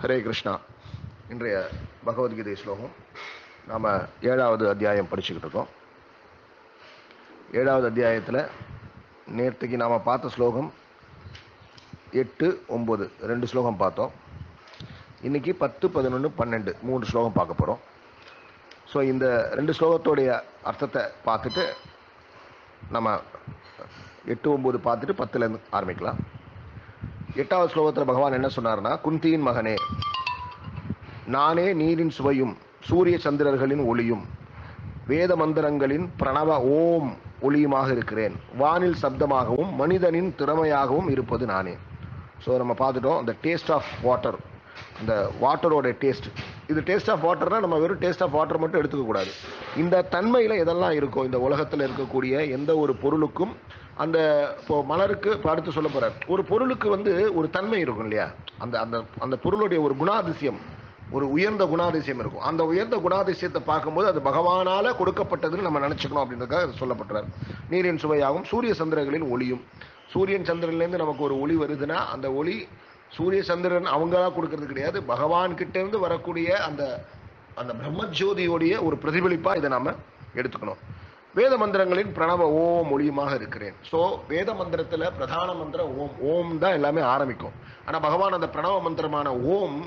ஹரே கிருஷ்ணா இன்றைய பகவத்கீதை ஸ்லோகம் நாம் ஏழாவது அத்தியாயம் படிச்சுக்கிட்டு இருக்கோம் ஏழாவது அத்தியாயத்தில் நேற்றுக்கு நாம் பார்த்த ஸ்லோகம் எட்டு ஒம்பது ரெண்டு ஸ்லோகம் பார்த்தோம் இன்னைக்கு பத்து பதினொன்று பன்னெண்டு மூணு ஸ்லோகம் பார்க்க போகிறோம் ஸோ இந்த ரெண்டு ஸ்லோகத்தோடைய அர்த்தத்தை பார்த்துட்டு நம்ம எட்டு ஒம்பது பார்த்துட்டு பத்துலேருந்து ஆரம்பிக்கலாம் எட்டாவது ஸ்லோகத்தில் பகவான் என்ன சொன்னார்னா குந்தியின் மகனே நானே நீரின் சுவையும் சூரிய சந்திரர்களின் ஒளியும் வேத மந்திரங்களின் பிரணவ ஓம் ஒளியுமாக இருக்கிறேன் வானில் சப்தமாகவும் மனிதனின் திறமையாகவும் இருப்பது நானே ஸோ நம்ம பார்த்துட்டோம் அந்த டேஸ்ட் ஆஃப் வாட்டர் அந்த வாட்டரோட டேஸ்ட் இது டேஸ்ட் ஆஃப் வாட்டர்னா நம்ம வெறும் டேஸ்ட் ஆஃப் வாட்டர் மட்டும் எடுத்துக்க கூடாது இந்த தன்மையில் எதெல்லாம் இருக்கோ இந்த உலகத்தில் இருக்கக்கூடிய எந்த ஒரு பொருளுக்கும் அந்த இப்போ மலருக்கு இப்போ அடுத்து சொல்ல போகிறார் ஒரு பொருளுக்கு வந்து ஒரு தன்மை இருக்கும் இல்லையா அந்த அந்த அந்த பொருளுடைய ஒரு குணாதிசயம் ஒரு உயர்ந்த குணாதிசயம் இருக்கும் அந்த உயர்ந்த குணாதிசயத்தை பார்க்கும்போது அது பகவானால கொடுக்கப்பட்டதுன்னு நம்ம நினச்சிக்கணும் அப்படின்றதுக்காக அது சொல்லப்பட்டுறார் நீரின் சுவையாகும் சூரிய சந்திரர்களின் ஒளியும் சூரியன் சந்திரன்லேருந்து நமக்கு ஒரு ஒளி வருதுன்னா அந்த ஒளி சூரிய சந்திரன் அவங்களா கொடுக்கறது கிடையாது பகவான் கிட்ட இருந்து வரக்கூடிய அந்த அந்த பிரம்மஜோதியோடைய ஒரு பிரதிபலிப்பா இதை நாம எடுத்துக்கணும் வேத மந்திரங்களின் பிரணவ ஓம் ஒளியுமாக இருக்கிறேன் ஸோ வேத மந்திரத்துல பிரதான மந்திரம் ஓம் ஓம் தான் எல்லாமே ஆரம்பிக்கும் ஆனா பகவான் அந்த பிரணவ மந்திரமான ஓம்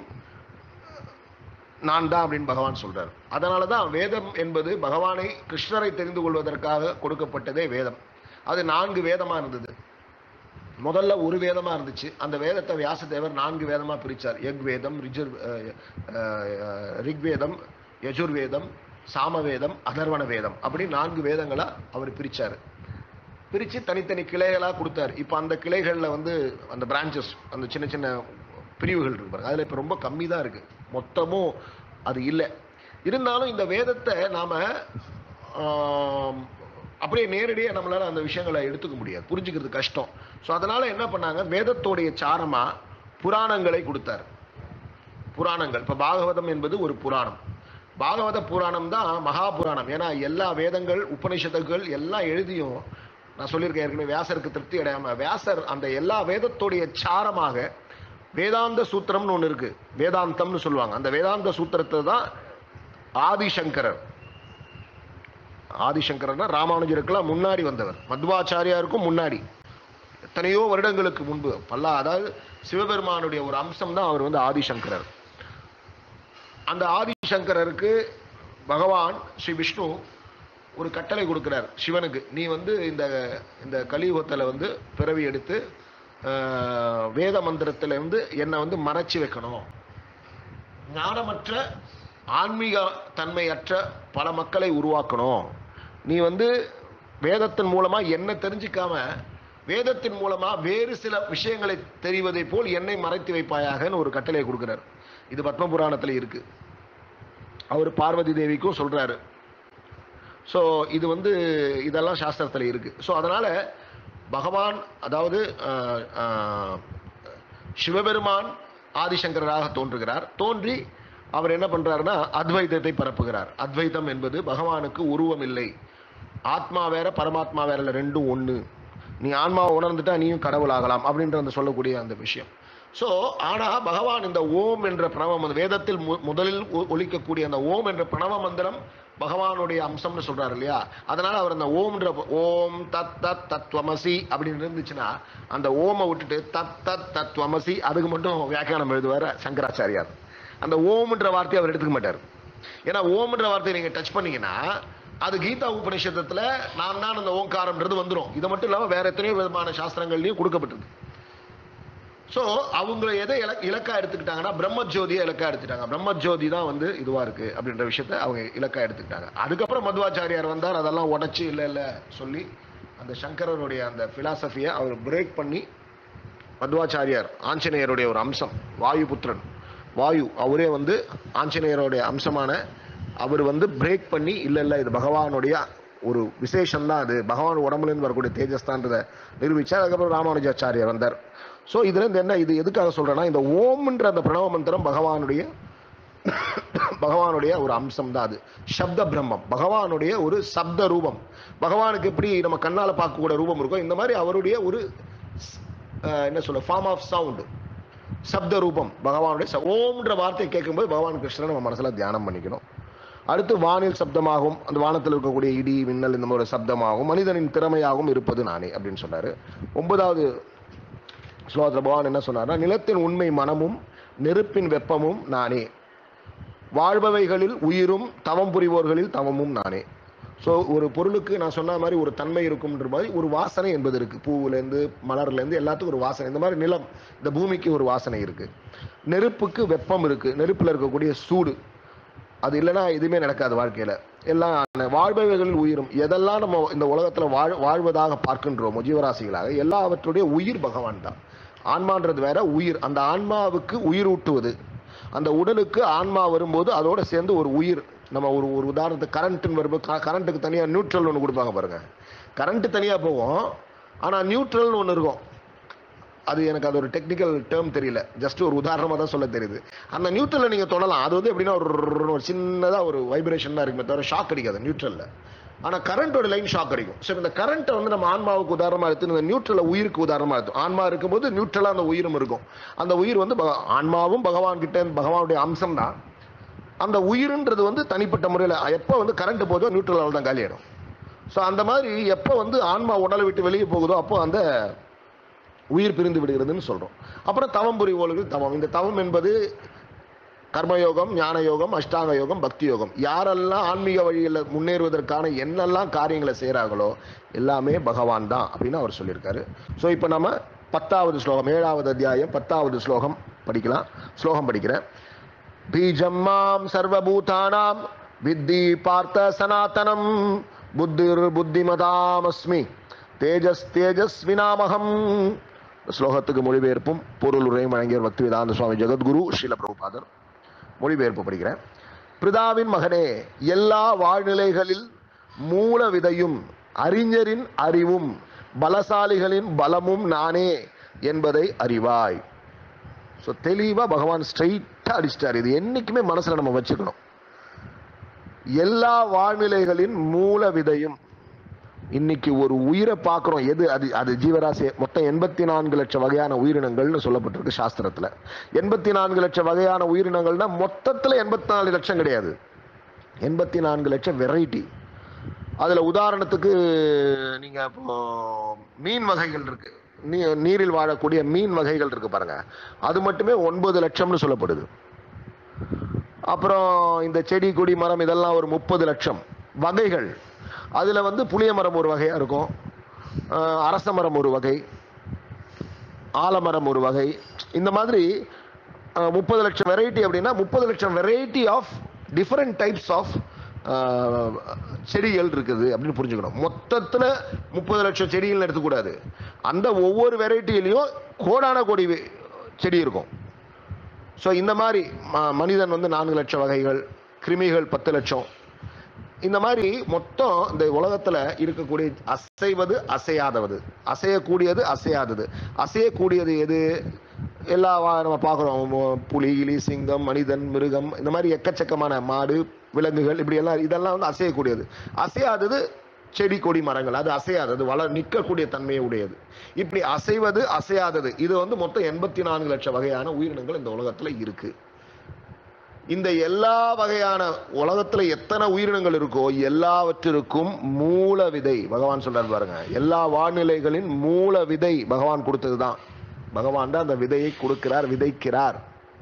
நான் தான் அப்படின்னு பகவான் சொல்றார் அதனால தான் வேதம் என்பது பகவானை கிருஷ்ணரை தெரிந்து கொள்வதற்காக கொடுக்கப்பட்டதே வேதம் அது நான்கு வேதமா இருந்தது முதல்ல ஒரு வேதமா இருந்துச்சு அந்த வேதத்தை வியாசதேவர் நான்கு வேதமா பிரிச்சார் யக் வேதம் ரிஜுர் அஹ், அஹ், ரிக்வேதம் யஜுர்வேதம் சாமவேதம் அதர்வண வேதம் அப்படி நான்கு வேதங்களா அவர் பிரிச்சார் பிரிச்சு தனித்தனி கிளைகளா கொடுத்தார் இப்போ அந்த கிளைகள்ல வந்து அந்த பிரான்ச்சஸ் அந்த சின்ன சின்ன பிரிவுகள் இருக்கு பாருங்க அதுல இப்ப ரொம்ப கம்மி தான் இருக்கு மொத்தமும் அது இல்லை இருந்தாலும் இந்த வேதத்தை நாம ஆம், அப்படியே நேரடியாக நம்மளால அந்த விஷயங்களை எடுத்துக்க முடியாது புரிஞ்சுக்கிறது கஷ்டம் ஸோ அதனால என்ன பண்ணாங்க வேதத்தோடைய சாரமா புராணங்களை கொடுத்தார் புராணங்கள் இப்போ பாகவதம் என்பது ஒரு புராணம் பாகவத புராணம் தான் மகா புராணம் ஏன்னா எல்லா வேதங்கள் உபனிஷத்துகள் எல்லாம் எழுதியும் நான் சொல்லியிருக்கேன் ஏற்கனவே வியாசருக்கு திருப்தி அடையாம வியாசர் அந்த எல்லா வேதத்தோடைய சாரமாக வேதாந்த சூத்திரம்னு ஒன்று இருக்கு வேதாந்தம்னு சொல்லுவாங்க அந்த வேதாந்த சூத்திரத்தை தான் ஆதிசங்கரர் ஆதிசங்கரர்னா ராமானுஜருக்கெல்லாம் முன்னாடி வந்தவர் மத்வாச்சாரியாருக்கும் முன்னாடி எத்தனையோ வருடங்களுக்கு முன்பு பல்லா அதாவது சிவபெருமானுடைய ஒரு அம்சம் தான் அவர் வந்து ஆதிசங்கரர் அந்த ஆதிசங்கரருக்கு பகவான் ஸ்ரீ விஷ்ணு ஒரு கட்டளை கொடுக்கிறார் சிவனுக்கு நீ வந்து இந்த இந்த கலியுகத்தில் வந்து பிறவி எடுத்து ஆஹ், வேத மந்திரத்துல இருந்து என்னை வந்து மறைச்சு வைக்கணும் ஞானமற்ற ஆன்மீக தன்மையற்ற பல மக்களை உருவாக்கணும் நீ வந்து வேதத்தின் மூலமா என்ன தெரிஞ்சுக்காம வேதத்தின் மூலமா வேறு சில விஷயங்களை தெரிவதை போல் என்னை மறைத்து வைப்பாயாகன்னு ஒரு கட்டளை கொடுக்கிறார் இது பத்ம புராணத்துல இருக்கு அவர் பார்வதி தேவிக்கும் சொல்றாரு ஸோ இது வந்து இதெல்லாம் சாஸ்திரத்தில் இருக்கு ஸோ அதனால பகவான் அதாவது ஆஹ், ஆஹ், சிவபெருமான் ஆதிசங்கராக தோன்றுகிறார் தோன்றி அவர் என்ன பண்றாருன்னா அத்வைதத்தை பரப்புகிறார் அத்வைதம் என்பது பகவானுக்கு உருவம் இல்லை ஆத்மா வேற பரமாத்மா வேற இல்லை ரெண்டும் ஒன்று நீ ஆன்மாவை உணர்ந்துட்டா நீயும் கடவுள் ஆகலாம் அப்படின்ற அந்த சொல்லக்கூடிய அந்த விஷயம் ஸோ ஆனா பகவான் இந்த ஓம் என்ற பிரணவ மந்திரம் வேதத்தில் மு- முதலில் ஒ- ஒலிக்கக்கூடிய அந்த ஓம் என்ற பிரணவ மந்திரம் பகவானுடைய அம்சம்னு சொல்றாரு இல்லையா அதனால அவர் அந்த ஓம்ன்ற ஓம் தத் தத் தத்வமசி அப்படின்னு இருந்துச்சுன்னா அந்த ஓமை விட்டுட்டு தத் தத் தத்வமசி அதுக்கு மட்டும் வியாக்கியானம் எழுதுவார் சங்கராச்சாரியார் அந்த ஓம்ன்ற வார்த்தையை அவர் எடுத்துக்க மாட்டார் ஏன்னா ஓம்ன்ற வார்த்தையை நீங்க டச் பண்ணீங்கன்னா அது கீதா உபநிஷத்துல நான் தான் அந்த ஓங்காரம்ன்றது வந்துடும் இது மட்டும் இல்லாம வேற எத்தனையோ விதமான சாஸ்திரங்கள்லயும் கொடுக்கப்பட்டிருக்கு ஸோ அவங்க எதை இல இலக்கா எடுத்துக்கிட்டாங்கன்னா பிரம்மஜோதியை இலக்கா எடுத்துட்டாங்க பிரம்மஜோதி தான் வந்து இதுவா இருக்கு அப்படின்ற விஷயத்த அவங்க இலக்கா எடுத்துக்கிட்டாங்க அதுக்கப்புறம் மத்வாச்சாரியார் வந்தார் அதெல்லாம் உடைச்சு இல்லை இல்லை சொல்லி அந்த சங்கரருடைய அந்த பிலாசபியை அவர் பிரேக் பண்ணி மத்வாச்சாரியார் ஆஞ்சநேயருடைய ஒரு அம்சம் வாயுபுத்திரன் வாயு அவரே வந்து ஆஞ்சநேயருடைய அம்சமான அவர் வந்து பிரேக் பண்ணி இல்லை இல்லை இது பகவானுடைய ஒரு விசேஷம் தான் அது பகவான் உடம்புலேருந்து வரக்கூடிய தேஜஸ்தான்றதை நிரூபிச்சார் அதுக்கப்புறம் ராமானுஜாச்சாரியார் வந்தார் ஸோ இதுல இருந்து என்ன இது எதுக்காக சொல்றேன்னா இந்த ஓம்ன்ற அந்த பிரணவ மந்திரம் பகவானுடைய பகவானுடைய ஒரு அம்சம் தான் அது சப்த பிரம்மம் பகவானுடைய ஒரு சப்த ரூபம் பகவானுக்கு எப்படி நம்ம கண்ணால பார்க்கக்கூடிய ரூபம் இருக்கோ இந்த மாதிரி அவருடைய ஒரு அஹ், என்ன சொல்ல ஃபார்ம் ஆஃப் சவுண்ட் சப்த ரூபம் பகவானுடைய ச- ஓம்ன்ற வார்த்தையை கேட்கும்போது பகவான் கிருஷ்ணனை நம்ம மனசுல தியானம் பண்ணிக்கணும் அடுத்து வானில் சப்தமாகும் அந்த வானத்தில் இருக்கக்கூடிய இடி மின்னல் இந்த மாதிரி சப்தமாகும் மனிதனின் திறமையாகவும் இருப்பது நானே அப்படின்னு சொன்னாரு ஒன்பதாவது ஸ்லோகத்தில் பகவான் என்ன சொன்னார்னா நிலத்தின் உண்மை மனமும் நெருப்பின் வெப்பமும் நானே வாழ்பவைகளில் உயிரும் தவம் புரிவோர்களில் தவமும் நானே ஸோ ஒரு பொருளுக்கு நான் சொன்ன மாதிரி ஒரு தன்மை இருக்கும்ன்ற மாதிரி ஒரு வாசனை என்பது இருக்கு பூவுலேருந்து மலர்லேருந்து எல்லாத்துக்கும் ஒரு வாசனை இந்த மாதிரி நிலம் இந்த பூமிக்கு ஒரு வாசனை இருக்கு நெருப்புக்கு வெப்பம் இருக்கு நெருப்பில் இருக்கக்கூடிய சூடு அது இல்லைன்னா எதுவுமே நடக்காது வாழ்க்கையில எல்லாம் வாழ்பவைகளில் உயிரும் எதெல்லாம் நம்ம இந்த உலகத்துல வாழ் வாழ்வதாக பார்க்கின்றோமோ ஜீவராசிகளாக எல்லாவற்றுடைய உயிர் பகவான் தான் ஆன்மான்றது வேற உயிர் அந்த ஆன்மாவுக்கு உயிர் ஊட்டுவது அந்த உடலுக்கு ஆன்மா வரும்போது அதோட சேர்ந்து ஒரு உயிர் நம்ம ஒரு ஒரு உதாரணத்துக்கு கரண்ட்டுன்னு வரும்போது கரண்ட்டுக்கு தனியாக நியூட்ரல் ஒன்று கொடுப்பாங்க பாருங்க கரண்ட் தனியாக போகும் ஆனால் நியூட்ரல்னு ஒன்று இருக்கும் அது எனக்கு அது ஒரு டெக்னிக்கல் டேர்ம் தெரியல ஜஸ்ட் ஒரு உதாரணமாக தான் சொல்ல தெரியுது அந்த நியூட்ரலில் நீங்கள் தொடலாம் அது வந்து எப்படின்னா ஒரு ஒரு சின்னதாக ஒரு வைப்ரேஷன் தான் இருக்குமே தவிர ஷாக் அடிக்காது நியூட்ரலில் ஆனால் கரண்ட்டோட லைன் ஷாக் அடிக்கும் ஸோ இந்த கரண்ட்டை வந்து நம்ம ஆன்மாவுக்கு உதாரணமாக எடுத்து இந்த நியூட்ரலை உயிருக்கு உதாரணமாக எடுத்தோம் ஆன்மா இருக்கும்போது நியூட்ரலாக அந்த உயிரும் இருக்கும் அந்த உயிர் வந்து பக- ஆன்மாவும் பகவான் கிட்ட பகவானுடைய அம்சம் தான் அந்த உயிருன்றது வந்து தனிப்பட்ட முறையில் எப்போ வந்து கரண்ட் போதோ நியூட்ரலால் தான் காலியாயிடும் ஸோ அந்த மாதிரி எப்போ வந்து ஆன்மா உடலை விட்டு வெளியே போகுதோ அப்போ அந்த உயிர் பிரிந்து விடுகிறதுன்னு சொல்றோம் அப்புறம் தவம் புரிவோர்கள் தவம் இந்த தவம் என்பது கர்மயோகம் ஞான யோகம் அஷ்டாங்க யோகம் பக்தி யோகம் யாரெல்லாம் ஆன்மீக வழியில் முன்னேறுவதற்கான என்னெல்லாம் காரியங்களை செய்கிறாங்களோ எல்லாமே பகவான் தான் அப்படின்னு அவர் சொல்லியிருக்காரு ஸோ இப்போ நம்ம பத்தாவது ஸ்லோகம் ஏழாவது அத்தியாயம் பத்தாவது ஸ்லோகம் படிக்கலாம் ஸ்லோகம் படிக்கிறேன் பீஜம் மாம் சர்வபூதானாம் வித்தி பார்த்த சனாதனம் புத்திர் புத்திமதாமஸ்மி தேஜஸ் தேஜஸ்வினாமகம் ஸ்லோகத்துக்கு மொழிபெயர்ப்பும் பொருள் உரையும் வழங்கியவர் பக்தி வேதாந்த சுவாமி ஜெகத்குரு ஸ்ரீல பிரபுபாதர் மொழிபெயர்ப்பு படிக்கிறேன் பிரிதாவின் மகனே எல்லா வாழ்நிலைகளில் மூல விதையும் அறிஞரின் அறிவும் பலசாலிகளின் பலமும் நானே என்பதை அறிவாய் ஸோ தெளிவாக பகவான் ஸ்ட்ரைட்டாக அடிச்சிட்டார் இது என்றைக்குமே மனசில் நம்ம வச்சுக்கணும் எல்லா வாழ்நிலைகளின் மூல விதையும் இன்னைக்கு ஒரு உயிரை பார்க்குறோம் எது அது அது ஜீவராசி மொத்தம் எண்பத்தி நான்கு லட்சம் வகையான உயிரினங்கள்னு சொல்லப்பட்டிருக்கு சாஸ்திரத்தில் எண்பத்தி நான்கு லட்சம் வகையான உயிரினங்கள்னா மொத்தத்தில் எண்பத்தி நாலு லட்சம் கிடையாது எண்பத்தி நான்கு லட்சம் வெரைட்டி அதில் உதாரணத்துக்கு நீங்கள் இப்போ மீன் வகைகள் இருக்கு நீ நீரில் வாழக்கூடிய மீன் வகைகள் இருக்கு பாருங்க அது மட்டுமே ஒன்பது லட்சம்னு சொல்லப்படுது அப்புறம் இந்த செடி கொடி மரம் இதெல்லாம் ஒரு முப்பது லட்சம் வகைகள் அதில் வந்து புளிய மரம் ஒரு வகையாக இருக்கும் அஹ் அரச மரம் ஒரு வகை ஆலமரம் ஒரு வகை இந்த மாதிரி முப்பது லட்சம் வெரைட்டி அப்படின்னா முப்பது லட்சம் variety of different types of செடிகள் இருக்குது அப்படின்னு புரிஞ்சுக்கணும் மொத்தத்தில் முப்பது லட்சம் செடிகள் எடுத்துக்கூடாது அந்த ஒவ்வொரு வெரைட்டிலையும் கோடான கோடி வே- செடி இருக்கும் ஸோ இந்த மாதிரி ம- மனிதன் வந்து நான்கு லட்சம் வகைகள் கிருமிகள் பத்து லட்சம் இந்த மாதிரி மொத்தம் இந்த உலகத்துல இருக்கக்கூடிய அசைவது அசையாதவது அசையக்கூடியது அசையாதது அசையக்கூடியது எது எல்லா வா- நம்ம பார்க்குறோம் புலி கிளி சிங்கம் மனிதன் மிருகம் இந்த மாதிரி எக்கச்சக்கமான மாடு விலங்குகள் இப்படி எல்லாம் இதெல்லாம் வந்து அசையக்கூடியது அசையாதது செடி கொடி மரங்கள் அது அசையாதது வள நிற்கக்கூடிய தன்மையை உடையது இப்படி அசைவது அசையாதது இது வந்து மொத்தம் எண்பத்தி நான்கு லட்சம் வகையான உயிரினங்கள் இந்த உலகத்துல இருக்கு இந்த எல்லா வகையான உலகத்துல எத்தனை உயிரினங்கள் இருக்கோ எல்லாவற்றிற்கும் மூல விதை பகவான் சொல்றாரு பாருங்க எல்லா வானிலைகளின் மூல விதை பகவான் கொடுத்ததுதான் பகவான் தான் அந்த விதையை கொடுக்கிறார் விதைக்கிறார்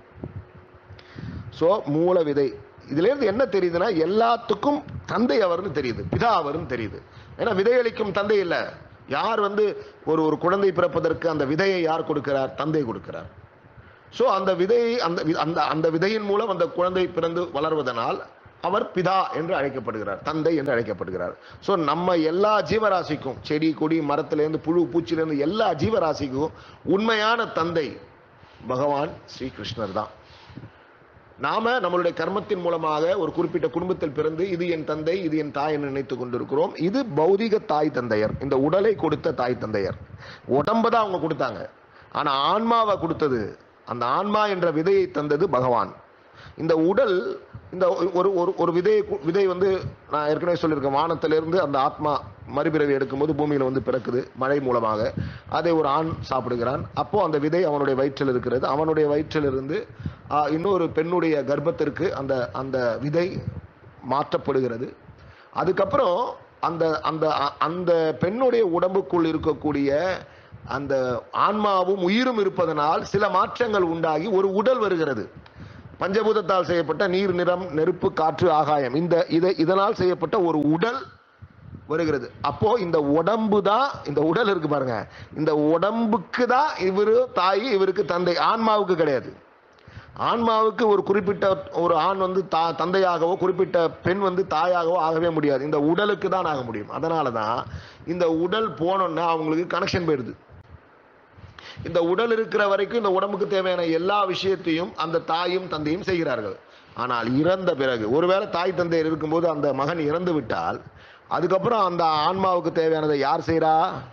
சோ மூல விதை இதுல இருந்து என்ன தெரியுதுன்னா எல்லாத்துக்கும் தந்தை அவர்னு தெரியுது பிதா அவர்னு தெரியுது ஏன்னா விதையளிக்கும் தந்தை இல்ல யார் வந்து ஒரு ஒரு குழந்தை பிறப்பதற்கு அந்த விதையை யார் கொடுக்கிறார் தந்தை கொடுக்கிறார் சோ அந்த விதையை அந்த வி- அந்த அந்த விதையின் மூலம் அந்த குழந்தை பிறந்து வளர்வதனால் அவர் பிதா என்று அழைக்கப்படுகிறார் தந்தை என்று அழைக்கப்படுகிறார் சோ நம்ம எல்லா ஜீவராசிக்கும் செடி கொடி மரத்திலேருந்து புழு பூச்சியிலேருந்து எல்லா ஜீவராசிக்கும் உண்மையான தந்தை பகவான் ஸ்ரீ கிருஷ்ணர் தான் நாம நம்மளுடைய கர்மத்தின் மூலமாக ஒரு குறிப்பிட்ட குடும்பத்தில் பிறந்து இது என் தந்தை இது என் தாய் என்று நினைத்துக் கொண்டிருக்கிறோம் இது பௌதிக தாய் தந்தையர் இந்த உடலை கொடுத்த தாய் தந்தையர் உடம்பை தான் அவங்க கொடுத்தாங்க ஆனா ஆன்மாவை கொடுத்தது அந்த ஆன்மா என்ற விதையை தந்தது பகவான் இந்த உடல் இந்த ஒரு ஒரு ஒரு விதை விதை வந்து நான் ஏற்கனவே சொல்லியிருக்கேன் வானத்திலிருந்து அந்த ஆத்மா மறுபிறவி எடுக்கும்போது பூமியில் வந்து பிறக்குது மழை மூலமாக அதை ஒரு ஆண் சாப்பிடுகிறான் அப்போ அந்த விதை அவனுடைய வயிற்றில் இருக்கிறது அவனுடைய வயிற்றிலிருந்து ஆ, இன்னொரு பெண்ணுடைய கர்ப்பத்திற்கு அந்த அந்த விதை மாற்றப்படுகிறது அதுக்கப்புறம் அந்த அந்த அ- அந்த பெண்ணுடைய உடம்புக்குள் இருக்கக்கூடிய அந்த ஆன்மாவும் உயிரும் இருப்பதனால் சில மாற்றங்கள் உண்டாகி ஒரு உடல் வருகிறது பஞ்சபூதத்தால் செய்யப்பட்ட நீர் நிறம் நெருப்பு காற்று ஆகாயம் இந்த இதை இதனால் செய்யப்பட்ட ஒரு உடல் வருகிறது அப்போ இந்த உடம்பு தான் இந்த உடல் இருக்கு பாருங்க இந்த உடம்புக்கு தான் இவரு தாய் இவருக்கு தந்தை ஆன்மாவுக்கு கிடையாது ஆன்மாவுக்கு ஒரு குறிப்பிட்ட ஒரு ஆண் வந்து தா தந்தையாகவோ குறிப்பிட்ட பெண் வந்து தாயாகவோ ஆகவே முடியாது இந்த உடலுக்கு தான் ஆக முடியும் அதனால தான் இந்த உடல் போனோன்னா அவங்களுக்கு கனெக்ஷன் போயிடுது இந்த உடல் இருக்கிற வரைக்கும் இந்த உடம்புக்கு தேவையான எல்லா விஷயத்தையும் அந்த தாயும் தந்தையும் செய்கிறார்கள் ஆனால் இறந்த பிறகு ஒருவேளை தாய் தந்தையர் இருக்கும்போது அந்த மகன் இறந்து விட்டால் அதுக்கப்புறம் அந்த ஆன்மாவுக்கு தேவையானதை யார் செய்கிறா